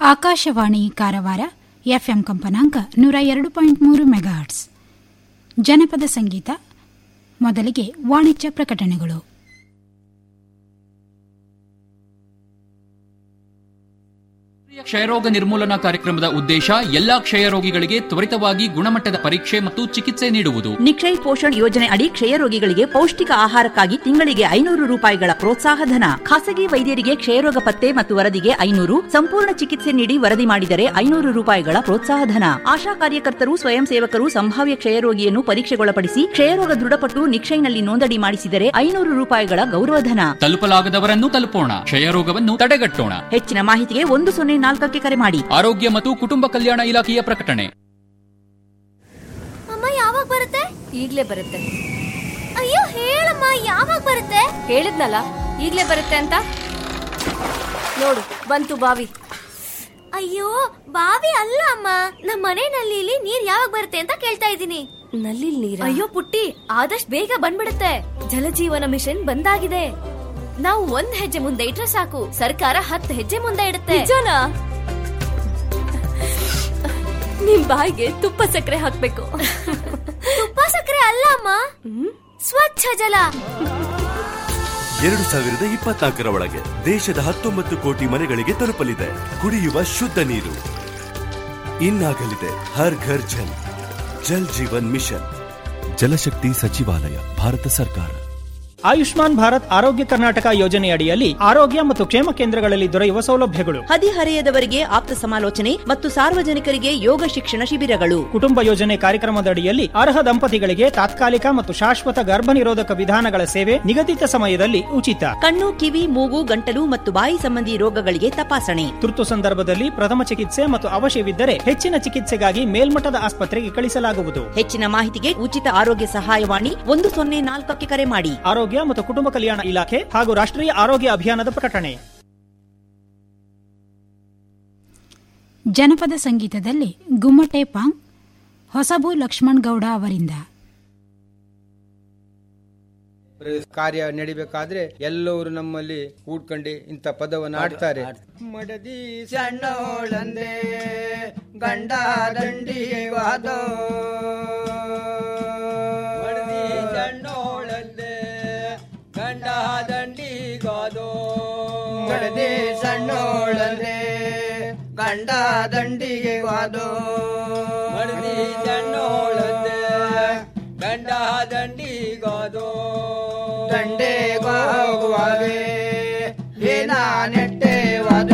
Akashvani Karwar FM ಕಂಪನಾಂಕ ನೂರ ಎರಡು ಪಾಯಿಂಟ್ ಮೂರು ಮೆಗಾಹರ್ಟ್ಸ್ ಜನಪದ ಸಂಗೀತ ಮೊದಲಿಗೆ ವಾಣಿಜ್ಯ ಪ್ರಕಟಣೆಗಳು ಕ್ಷಯರೋಗ ನಿರ್ಮೂಲನಾ ಕಾರ್ಯಕ್ರಮದ ಉದ್ದೇಶ ಎಲ್ಲಾ ಕ್ಷಯರೋಗಿಗಳಿಗೆ ತ್ವರಿತವಾಗಿ ಗುಣಮಟ್ಟದ ಪರೀಕ್ಷೆ ಮತ್ತು ಚಿಕಿತ್ಸೆ ನೀಡುವುದು ನಿಕ್ಷಯ್ ಪೋಷಣ್ ಯೋಜನೆ ಅಡಿ ಕ್ಷಯರೋಗಿಗಳಿಗೆ ಪೌಷ್ಟಿಕ ಆಹಾರಕ್ಕಾಗಿ ತಿಂಗಳಿಗೆ ಐನೂರು ರೂಪಾಯಿಗಳ ಪ್ರೋತ್ಸಾಹ ಧನ ಖಾಸಗಿ ವೈದ್ಯರಿಗೆ ಕ್ಷಯರೋಗ ಪತ್ತೆ ಮತ್ತು ವರದಿಗೆ ಐನೂರು ಸಂಪೂರ್ಣ ಚಿಕಿತ್ಸೆ ನೀಡಿ ವರದಿ ಮಾಡಿದರೆ ಐನೂರು ರೂಪಾಯಿಗಳ ಪ್ರೋತ್ಸಾಹ ಧನ ಆಶಾ ಕಾರ್ಯಕರ್ತರು ಸ್ವಯಂ ಸೇವಕರು ಸಂಭಾವ್ಯ ಕ್ಷಯರೋಗಿಯನ್ನು ಪರೀಕ್ಷೆಗೊಳಪಡಿಸಿ ಕ್ಷಯರೋಗ ದೃಢಪಟ್ಟು ನಿಕ್ಷಯ್ನಲ್ಲಿ ನೋಂದಣಿ ಮಾಡಿಸಿದರೆ ಐನೂರು ರೂಪಾಯಿಗಳ ಗೌರವಧನ ತಲುಪಲಾಗದವರನ್ನು ತಲುಪೋಣ ಕ್ಷಯರೋಗವನ್ನು ತಡೆಗಟ್ಟೋಣ ಹೆಚ್ಚಿನ ಮಾಹಿತಿಗೆ ಒಂದು ಸೊನ್ನೆ ನಾಲ್ಕಕ್ಕೆ ಕರೆ ಮಾಡಿ ಆರೋಗ್ಯ ಮತ್ತು ಕುಟುಂಬ ಕಲ್ಯಾಣ ಇಲಾಖೆಯ ಪ್ರಕಟಣೆ ಅಮ್ಮ ಯಾವಾಗ ಬರುತ್ತೆ ಈಗ್ಲೇ ಬರುತ್ತೆ ಅಯ್ಯೋ ಹೇಳಮ್ಮ ಯಾವಾಗ ಬರುತ್ತೆ ಹೇಳಿದ್ನಲ್ಲ ಈಗ್ಲೇ ಬರುತ್ತೆ ಅಂತ ನೋಡು ಬಂತು ಬಾವಿ ಅಯ್ಯೋ ಬಾವಿ ಅಲ್ಲ ಅಮ್ಮ ನಮ್ಮ ಮನೆ ನಲ್ಲಿಲಿ ನೀರ್ ಯಾವಾಗ ಬರುತ್ತೆ ಅಂತ ಕೇಳ್ತಾ ಇದ್ದೀನಿ ನಲ್ಲಿ ನೀರ ಅಯ್ಯೋ ಪುಟ್ಟಿ ಆದಷ್ಟು ಬೇಗ ಬಂದ್ಬಿಡುತ್ತೆ ಜಲಜೀವನ ಮಿಷನ್ ಬಂದಾಗಿದೆ ನಾವು ಒಂದ್ ಹೆಜ್ಜೆ ಮುಂದೆ ಇಟ್ರೆ ಸಾಕು ಸರ್ಕಾರ ಹತ್ತು ಹೆಜ್ಜೆ ಮುಂದೆ ಇಡುತ್ತೆ ನಿಜನಾ ನಿಮ್ ಬಾಯಿಗೆ ತುಪ್ಪ ಸಕ್ಕರೆ ಹಾಕ್ಬೇಕು ತುಪ್ಪ ಸಕ್ಕರೆ ಅಲ್ಲ ಅಮ್ಮ ಸ್ವಚ್ಛ ಜಲ ಎರಡು ಸಾವಿರದ ಇಪ್ಪತ್ನಾಲ್ಕರ ಒಳಗೆ ದೇಶದ ಹತ್ತೊಂಬತ್ತು ಕೋಟಿ ಮನೆಗಳಿಗೆ ತಲುಪಲಿದೆ ಕುಡಿಯುವ ಶುದ್ಧ ನೀರು ಇನ್ನಾಗಲಿದೆ ಹರ್ ಘರ್ ಜಲ್ ಜಲ್ ಜೀವನ್ ಮಿಷನ್ ಜಲಶಕ್ತಿ ಸಚಿವಾಲಯ ಭಾರತ ಸರ್ಕಾರ ಆಯುಷ್ಮಾನ್ ಭಾರತ್ ಆರೋಗ್ಯ ಕರ್ನಾಟಕ ಯೋಜನೆಯಡಿಯಲ್ಲಿ ಆರೋಗ್ಯ ಮತ್ತು ಕ್ಷೇಮ ಕೇಂದ್ರಗಳಲ್ಲಿ ದೊರೆಯುವ ಸೌಲಭ್ಯಗಳು ಹದಿಹರೆಯದವರಿಗೆ ಆಪ್ತ ಸಮಾಲೋಚನೆ ಮತ್ತು ಸಾರ್ವಜನಿಕರಿಗೆ ಯೋಗ ಶಿಕ್ಷಣ ಶಿಬಿರಗಳು ಕುಟುಂಬ ಯೋಜನೆ ಕಾರ್ಯಕ್ರಮದಡಿಯಲ್ಲಿ ಅರ್ಹ ದಂಪತಿಗಳಿಗೆ ತಾತ್ಕಾಲಿಕ ಮತ್ತು ಶಾಶ್ವತ ಗರ್ಭನಿರೋಧಕ ವಿಧಾನಗಳ ಸೇವೆ ನಿಗದಿತ ಸಮಯದಲ್ಲಿ ಉಚಿತ ಕಣ್ಣು ಕಿವಿ ಮೂಗು ಗಂಟಲು ಮತ್ತು ಬಾಯಿ ಸಂಬಂಧಿ ರೋಗಗಳಿಗೆ ತಪಾಸಣೆ ತುರ್ತು ಸಂದರ್ಭದಲ್ಲಿ ಪ್ರಥಮ ಚಿಕಿತ್ಸೆ ಮತ್ತು ಅವಶ್ಯವಿದ್ದರೆ ಹೆಚ್ಚಿನ ಚಿಕಿತ್ಸೆಗಾಗಿ ಮೇಲ್ಮಟ್ಟದ ಆಸ್ಪತ್ರೆಗೆ ಕಳಿಸಲಾಗುವುದು ಹೆಚ್ಚಿನ ಮಾಹಿತಿಗೆ ಉಚಿತ ಆರೋಗ್ಯ ಸಹಾಯವಾಣಿ ಒಂದು ಸೊನ್ನೆ ನಾಲ್ಕಕ್ಕೆ ಕರೆ ಮಾಡಿ ಆರೋಗ್ಯ ಮತ್ತು ಕುಟುಂಬ ಕಲ್ಯಾಣ ಇಲಾಖೆ ಹಾಗೂ ರಾಷ್ಟ್ರೀಯ ಆರೋಗ್ಯ ಅಭಿಯಾನದ ಪ್ರಕಟಣೆ ಜನಪದ ಸಂಗೀತದಲ್ಲಿ ಗುಮ್ಮಟೆ ಪಾಂಗ್ ಹೊಸಬು ಲಕ್ಷ್ಮಣ್ ಗೌಡ ಅವರಿಂದ ಕಾರ್ಯ ನಡಿಬೇಕಾದ್ರೆ ಎಲ್ಲವರು ನಮ್ಮಲ್ಲಿ ಕೂಡ್ಕೊಂಡು ಇಂಥ ಪದವನ್ನು ಆಡ್ತಾರೆ ಮಡದಿ ಸಣ್ಣೋಳಂದೆ ಗಂಡ ದಂಡಿವಾದೋ ಮಡದಿ ಸಣ್ಣೋಳಂದೆ ಗಂಡ ದಂಡಿಗಾದೋ ಮಡದಿ ಸಣ್ಣೋಳಂದೆ ಗಂಡ ದಂಡಿಗೆ ವಾದೋ ಮಡದಿ ಸಣ್ಣೋಳಂದೆ ಗಂಡ ದಂಡಿಗಾದೋ ದಂಡೆಗೋಗುವಾಗೆ ಏನ ನೆಟ್ಟೆವಾದೋ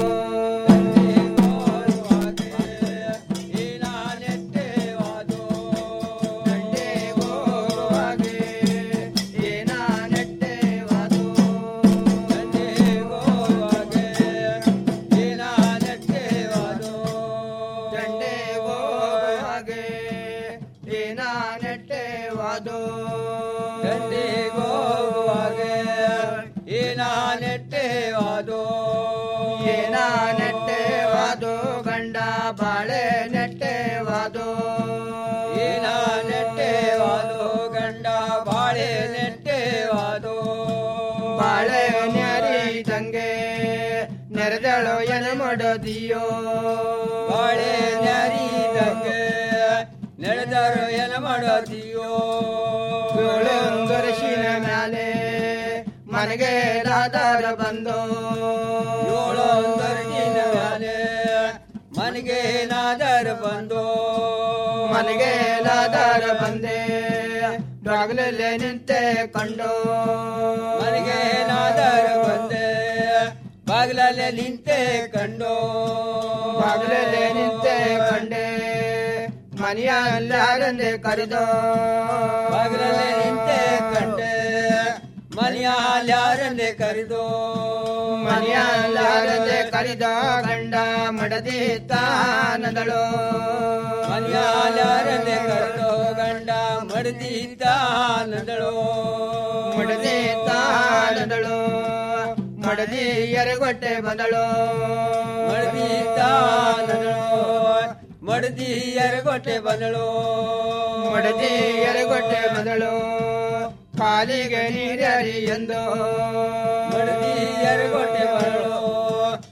ನೆಟ್ಟೆವಾದೋ ದಂಡಿಗೋಗುವಾಗೆ ಏನ ನೆಟ್ಟೆವಾದೋ ಏನ ನೆಟ್ಟೆವಾದೋ ಗಂಡ ಬಾಳೆ ನೆಟ್ಟೆವಾದೋ ಏನ ನೆಟ್ಟೆವಾದೋ ಗಂಡ ಬಾಳೆ ನೆಟ್ಟೆವಾದೋ ಬಾಳೆ ನೆರಿದಂಗೆ ನೆರೆದಳು ಎನ ಮಾಡದಿಯೋ ಬಾಳೆ ನೆರಿದಂಗೆ ನಡೆದರು ಎನ ಮಾಡದಿಯೋ ಏಳೊಂದರಶಿನ ಮ್ಯಾಲೆ ಮನೆಗೆ ರಾಧಾರ ಬಂದು ಏಳೊಂದರಶಿನ ಮ್ಯಾಲೆ ಮನೆಗೆ ನಾದರ ಬಂದು ಮನೆಗೆ ನಾದರ ಬಂದೆ ಬಾಗಿಲಲ್ಲೇ ನಿಂತೆ ಕಂಡು ಮನೆಗೆ ನಾದರ ಬಂದೆ ಬಾಗಿಲಲ್ಲೇ ನಿಂತೆ ಕಂಡು ಬಾಗಿಲಲ್ಲೇ ನಿಂತೆ ಕಂಡೆ ಮನೆಯಲ್ಲಾರಂದೆ ಕರೆದು ಬಾಗಿಲಲ್ಲೇ ನಿಂತೆ ಕಂಡೆ ಮನೆಯಲ್ಲಾರಂದೆ ಕರೆದು ಮನೆಯಲ್ಲಾರಂದೆ ಕರೆದ ಗಂಡ ಮಡದಿ ತಾನದಳು ಮನೆಯಲ್ಲಾರಂದೆ ಕರೆದು ಗಂಡ ಮಡದಿ ತಾನದಳು ಮಡದಿ ತಾನದಳು ಮಡದಿ ಎರಗೊಟ್ಟೆ ಬಂದಳು ಮಡದಿ ತಾನದಳು ಮಡದಿ ಎರಗೊಟ್ಟೆ ಬಂದಳು ಮಡದಿ ಎರಗೊಟ್ಟೆ ಬಂದಳು ಕಾಲಿಗೆ ನೀರರಿ ಎಂದು ಮಡದಿ ಎರಗೊಟ್ಟೆ ಬಂದಳು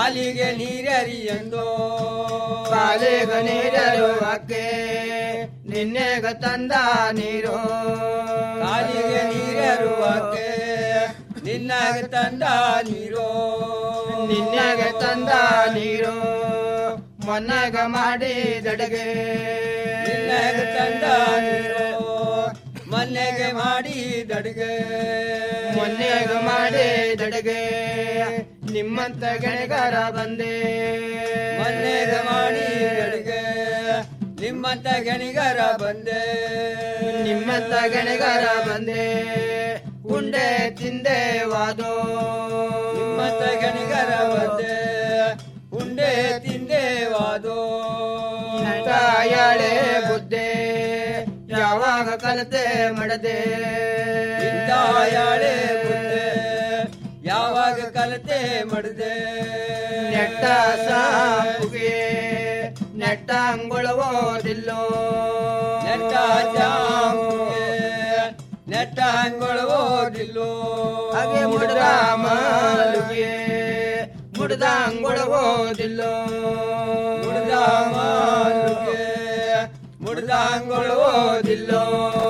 ಕಾಲಿಗೆ ನೀರರಿಯಂದು ಕಾಲಿಗೆ ನೀರರುವಕ್ಕೆ ನಿನ್ನೆಗ ತಂದ ನೀರು ಕಾಲಿಗೆ ನೀರರುವಕ್ಕೆ ನಿನ್ನಾಗ ತಂದ ನೀರು ನಿನ್ನಾಗ ತಂದ ನೀರು ಮೊನ್ನಾಗ ಮಾಡಿದಡೆಗೆ ನಿನ್ನಾಗ ತಂದ ನೀರು ಮೊನ್ನೆಗೆ ಮಾಡಿದಡೆಗೆ ಮೊನ್ನೆಗೆ ಮಾಡಿದಡೆಗೆ ನಿಮ್ಮಂತ ಗೆಳೆಗಾರ ಬಂದೆ ಮೊನ್ನೆಗೆ ಮಾಡಿದಡೆಗೆ ನಿಮ್ಮಂತ ಗಣಿಗಾರ ಬಂದೆ ನಿಮ್ಮಂತ ಗಣಿಗಾರ ಬಂದೆ ಉಂಡೆ ತಿಂದೆ ವಾದೋ ನಿಮ್ಮಂತ ಗಣಿಗಾರ ಬಂದೆ ಉಂಡೆ ತಿಂದೆ ವಾದೋ ತಾಯಾಳೆ ಬುದ್ಧೆ ಯಾವಾಗ ಕಲತೆ ಮಡದೆ ತಾಯಾಳೆ ಬುದ್ಧೆ ಯಾವಾಗ ಕಲತೆ ಮಡದೆ ನೆಟ್ಟ ಸಾಪುಗೆ ನೆಟ್ಟ ಅಂಗುಳವೋದಿಲ್ಲೋ ನೆಟ್ಟ ಜಾಂಬುಗೆ ನೆಟ್ಟ ಅಂಗುಳವೋದಿಲ್ಲೋ ಹಾಗೆ ಮುಡ್ದ ಮಾಲುಗೆ ಮುಡ್ದ ಅಂಗುಳವೋದಿಲ್ಲೋ ಮುಡ್ದ ಮಾಲುಗೆ ಮುಡ್ದ ಅಂಗುಳವೋದಿಲ್ಲೋ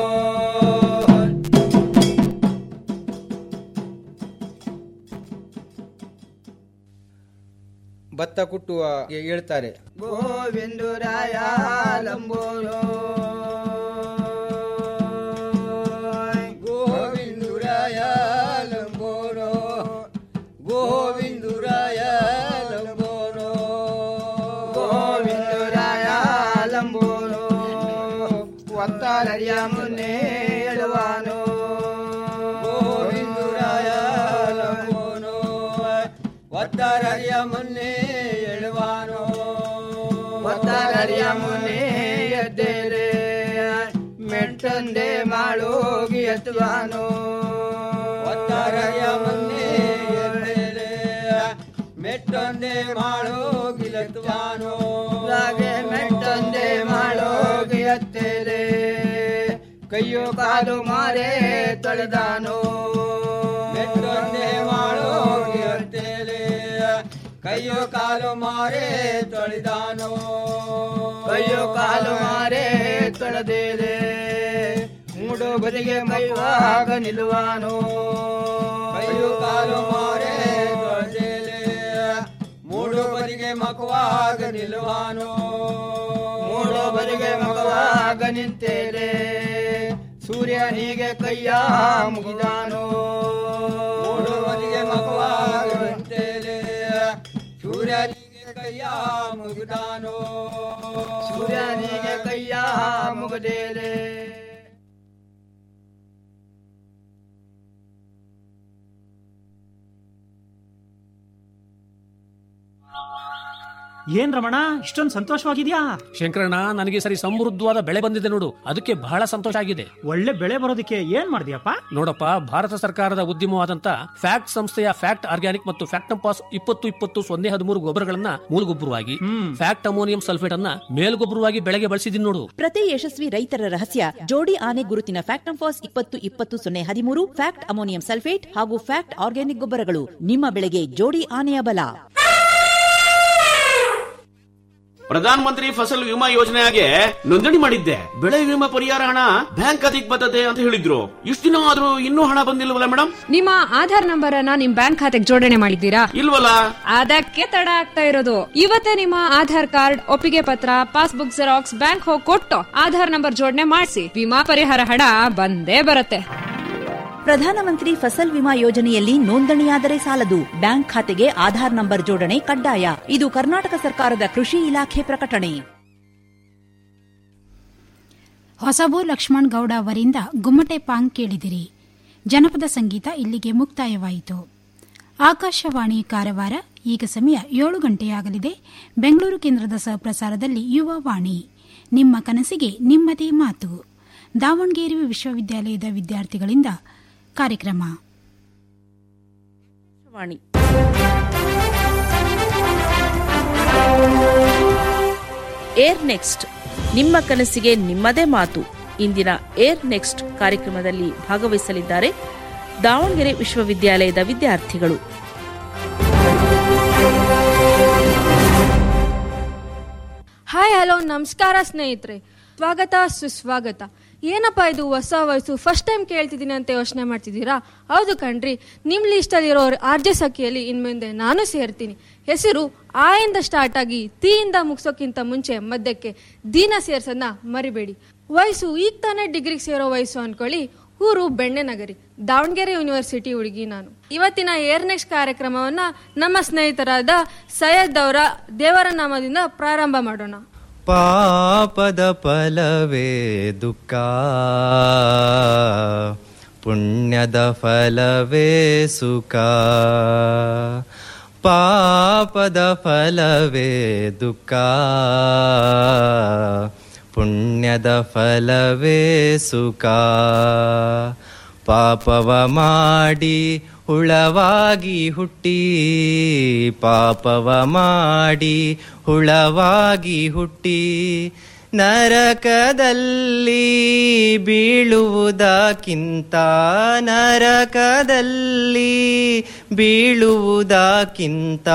ಭತ್ತ ಕುಟ್ಟುವ ಹೇಳ್ತಾರೆ ಗೋವಿಂದುರಾಯ ಲಂಬೋರೋ ಗೋವಿಂದುರಾಯ ಲಂಬೋರೋ ಗೋವಿಂದುರಾಯ ಲಂಬೋರೋ ಗೋವಿಂದುರಾಯ ಲಂಬೋರೋ ಒತ್ತಾರರಿಯ ಮುನ್ನೆ ಹೇಳುವಾನೋ ಗೋವಿಂದುರಾಯ ಲಂಬೋನೋ ಒತ್ತಾರರಿಯ ಮುನ್ನೆ ಎಳುವಾನೋ ಒತ್ತಾರರಿಯ ಮುನ್ನೆ ಎದ್ದೇರೆ ಮೆಟ್ಟಂದೆ ಮಾಡೋಗಿ ಎತ್ತುವಾನೋ ಒತ್ತಾರರಿಯ ಮುನ್ನೆ ಎದ್ದೇರೆ ಮೆಟ್ಟೊಂದೆ ಮಾಡೋಗಿ ಎತ್ತುವಾನೋ ಹಾಗೆ ಮೆಟ್ಟೊಂದೆ ಮಾಡೋಗಿ ಎತ್ತೇರೆ ಕೈಯೋ ಕಾಲು ಮಾರೆ ತೊಳೆದಾನೋ ಮೆಟ್ಟೊಂದೆ ಮಾಡೋಗಿ ಎತ್ತೇರೆ ಕೈಯೋ ಕಾಲು ಮಾರೆ ತೊಳೆದಾನೋ ಕೈಯೋ ಕಾಲು ಮಾರೆ ತೊಳೆದೇರೆ ಮೂಡು ಬದಿಗೆ ಮೈವಾಗ ನಿಲ್ಲುವಾನೋ ಕೈಯೋ ಕಾಲು ಮಾರೆ ತೊಳೆದೇಲೆ ಮೂಡು ಬದಿಗೆ ಮಕವಾಗ ನಿಲ್ಲುವಾನೋ ಮೂಡು ಬದಿಗೆ ಮಕವಾಗ ನಿಂತೇರೆ ಸೂರ್ಯನಿಗೆ ಕೈಯ ಮುಗಿದಾನೋ ಮೂಡು ಬದಿಗೆ ಮಕವಾಗ ನಿಂತೇಲೆ ಸೂರ್ಯನಿಗೆ ಕೈಯ ಮುಗಿದಾನೋ ಸೂರ್ಯನಿಗೆ ಕೈಯ ಮುಗದೇಲೆ ಏನ್ ರಮಣ ಇಷ್ಟೊಂದು ಸಂತೋಷವಾಗಿದ್ಯಾ ಶಂಕರಣ್ಣ ನನಗೆ ಸರಿ ಸಮೃದ್ಧವಾದ ಬೆಳೆ ಬಂದಿದೆ ನೋಡು ಅದಕ್ಕೆ ಬಹಳ ಸಂತೋಷ ಆಗಿದೆ ಒಳ್ಳೆ ಬೆಳೆ ಬರೋದಕ್ಕೆ ಏನ್ ಮಾಡಿದ್ಯಪ್ಪ ನೋಡಪ್ಪ ಭಾರತ ಸರ್ಕಾರದ ಉದ್ಯಮವಾದಂತ ಫ್ಯಾಕ್ಟ್ ಸಂಸ್ಥೆಯ ಫ್ಯಾಕ್ಟ್ ಆರ್ಗ್ಯಾನಿಕ್ ಮತ್ತು ಫ್ಯಾಕ್ಟಂಪಾಸ್ ಇಪ್ಪತ್ತು ಇಪ್ಪತ್ತು ಸೊನ್ನೆ ಹದಿಮೂರು ಗೊಬ್ಬರಗಳನ್ನ ಮೂಲಗೊಬ್ಬರವಾಗಿ ಫ್ಯಾಕ್ಟ್ ಅಮೋನಿಯಂ ಸಲ್ಫೇಟ್ ಅನ್ನ ಮೇಲ್ಗೊಬ್ಬರವಾಗಿ ಬೆಳೆಗೆ ಬಳಸಿದೀನಿ ನೋಡು ಪ್ರತಿ ಯಶಸ್ವಿ ರೈತರ ರಹಸ್ಯ ಜೋಡಿ ಆನೆ ಗುರುತಿನ ಫ್ಯಾಕ್ಟಂಫಾಸ್ ಇಪ್ಪತ್ತು ಇಪ್ಪತ್ತು ಸೊನ್ನೆ ಹದಿಮೂರು ಫ್ಯಾಕ್ಟ್ ಅಮೋನಿಯಂ ಸಲ್ಫೇಟ್ ಹಾಗೂ ಫ್ಯಾಕ್ಟ್ ಆರ್ಗ್ಯಾನಿಕ್ ಗೊಬ್ಬರಗಳು ನಿಮ್ಮ ಬೆಳೆಗೆ ಜೋಡಿ ಆನೆಯ ಬಲ ಪ್ರಧಾನ ಮಂತ್ರಿ ಫಸಲ್ ವಿಮಾ ಯೋಜನೆಗೆ ನೋಂದಣಿ ಮಾಡಿದ್ದೆ ಬೆಳೆ ವಿಮಾ ಪರಿಹಾರ ಹಣ ಬ್ಯಾಂಕ್ ಖಾತೆಗೆ ಬರ್ತದೆ ಅಂತ ಹೇಳಿದ್ರು ಇಷ್ಟು ದಿನ ಆದ್ರೂ ಇನ್ನೂ ಹಣ ಬಂದಿಲ್ವಲ್ಲ ಮೇಡಮ್ ನಿಮ್ಮ ಆಧಾರ್ ನಂಬರ್ ಅನ್ನ ನಿಮ್ ಬ್ಯಾಂಕ್ ಖಾತೆಗೆ ಜೋಡಣೆ ಮಾಡಿದ್ದೀರಾ ಇಲ್ವಲ್ಲ ಅದಕ್ಕೆ ತಡ ಆಗ್ತಾ ಇರೋದು ಇವತ್ತೇ ನಿಮ್ಮ ಆಧಾರ್ ಕಾರ್ಡ್ ಒಪ್ಪಿಗೆ ಪತ್ರ ಪಾಸ್ಬುಕ್ ಜೆರಾಕ್ಸ್ ಬ್ಯಾಂಕ್ ಹೋಗಿ ಕೊಟ್ಟು ಆಧಾರ್ ನಂಬರ್ ಜೋಡಣೆ ಮಾಡಿಸಿ ವಿಮಾ ಪರಿಹಾರ ಹಣ ಬಂದೇ ಬರುತ್ತೆ ಪ್ರಧಾನಮಂತ್ರಿ ಫಸಲ್ ವಿಮಾ ಯೋಜನೆಯಲ್ಲಿ ನೋಂದಣಿಯಾದರೆ ಸಾಲದು ಬ್ಯಾಂಕ್ ಖಾತೆಗೆ ಆಧಾರ್ ನಂಬರ್ ಜೋಡಣೆ ಕಡ್ಡಾಯ ಇದು ಕರ್ನಾಟಕ ಸರ್ಕಾರದ ಕೃಷಿ ಇಲಾಖೆ ಪ್ರಕಟಣೆ ಹೊಸಬು ಲಕ್ಷ್ಮಣ್ ಗೌಡ ಅವರಿಂದ ಗುಮ್ಮಟೆ ಪಾಂಗ್ ಕೇಳಿದಿರಿ ಜನಪದ ಸಂಗೀತ ಇಲ್ಲಿಗೆ ಮುಕ್ತಾಯವಾಯಿತು ಆಕಾಶವಾಣಿ ಕಾರವಾರ ಈಗ ಸಮಯ ಏಳು ಗಂಟೆಯಾಗಲಿದೆ ಬೆಂಗಳೂರು ಕೇಂದ್ರದ ಸಹಪ್ರಸಾರದಲ್ಲಿ ಯುವ ವಾಣಿ ನಿಮ್ಮ ಕನಸಿಗೆ ನಿಮ್ಮದೇ ಮಾತು ದಾವಣಗೆರೆ ವಿಶ್ವವಿದ್ಯಾಲಯದ ವಿದ್ಯಾರ್ಥಿಗಳಿಂದ ಕಾರ್ಯಕ್ರಮ ವಾಣಿ ಏರ್ ನೆಕ್ಸ್ಟ್ ನಿಮ್ಮ ಕನಸಿಗೆ ನಿಮ್ಮದೇ ಮಾತು ಇಂದಿನ ಏರ್ ನೆಕ್ಸ್ಟ್ ಕಾರ್ಯಕ್ರಮದಲ್ಲಿ ಭಾಗವಹಿಸಲಿದ್ದಾರೆ ದಾವಣಗೆರೆ ವಿಶ್ವವಿದ್ಯಾಲಯದ ವಿದ್ಯಾರ್ಥಿಗಳು ಹಾಯ್ ಹಲೋ ನಮಸ್ಕಾರ ಸ್ನೇಹಿತರೆ ಸ್ವಾಗತ ಸುಸ್ವಾಗತ ಏನಪ್ಪ ಇದು ಹೊಸ ವಯಸ್ಸು ಫಸ್ಟ್ ಟೈಮ್ ಕೇಳ್ತಿದ್ದೀನಿ ಅಂತ ಯೋಚನೆ ಮಾಡ್ತಿದ್ದೀರಾ ಹೌದು ಕಣ್ರಿ ನಿಮ್ಮ ಲಿಸ್ಟಲ್ಲಿರೋ ಆರ್ಜೆ ಸಖಿಯಲ್ಲಿ ಇನ್ಮುಂದೆ ನಾನು ಸೇರ್ತೀನಿ ಹೆಸರು ಆ ಇಂದ ಸ್ಟಾರ್ಟ್ ಆಗಿ ತೀ ಇಂದ ಮುಗಿಸೋಕ್ಕಿಂತ ಮುಂಚೆ ಮಧ್ಯಕ್ಕೆ ದೀನ ಸೇರ್ಸೋದನ್ನ ಮರಿಬೇಡಿ ವಯಸ್ಸು ಈಗ ತಾನೇ ಡಿಗ್ರಿಗೆ ಸೇರೋ ವಯಸ್ಸು ಅನ್ಕೊಳ್ಳಿ ಊರು ಬೆಣ್ಣೆನಗರಿ ದಾವಣಗೆರೆ ಯೂನಿವರ್ಸಿಟಿ ಹುಡುಗಿ ನಾನು ಇವತ್ತಿನ ಏರ್ ನೆಕ್ಸ್ಟ್ ಕಾರ್ಯಕ್ರಮವನ್ನ ನಮ್ಮ ಸ್ನೇಹಿತರಾದ ಸೈಯದ್ ಅವರ ದೇವರ ನಾಮದಿಂದ ಪ್ರಾರಂಭ ಮಾಡೋಣ ಪಾಪದ ಫಲವೇ ದುಃಖ ಪುಣ್ಯದ ಫಲವೇ ಸುಖ ಪಾಪದ ಫಲವೇ ದುಃಖ ಪುಣ್ಯದ ಫಲವೇ ಸುಖ ಪಾಪವ ಮಾಡಿ ಹುಳವಾಗಿ ಹುಟ್ಟಿ ಪಾಪವ ಮಾಡಿ ಹುಳವಾಗಿ ಹುಟ್ಟಿ ನರಕದಲ್ಲಿ ಬೀಳುವುದಕ್ಕಿಂತ ನರಕದಲ್ಲಿ ಬೀಳುವುದಕ್ಕಿಂತ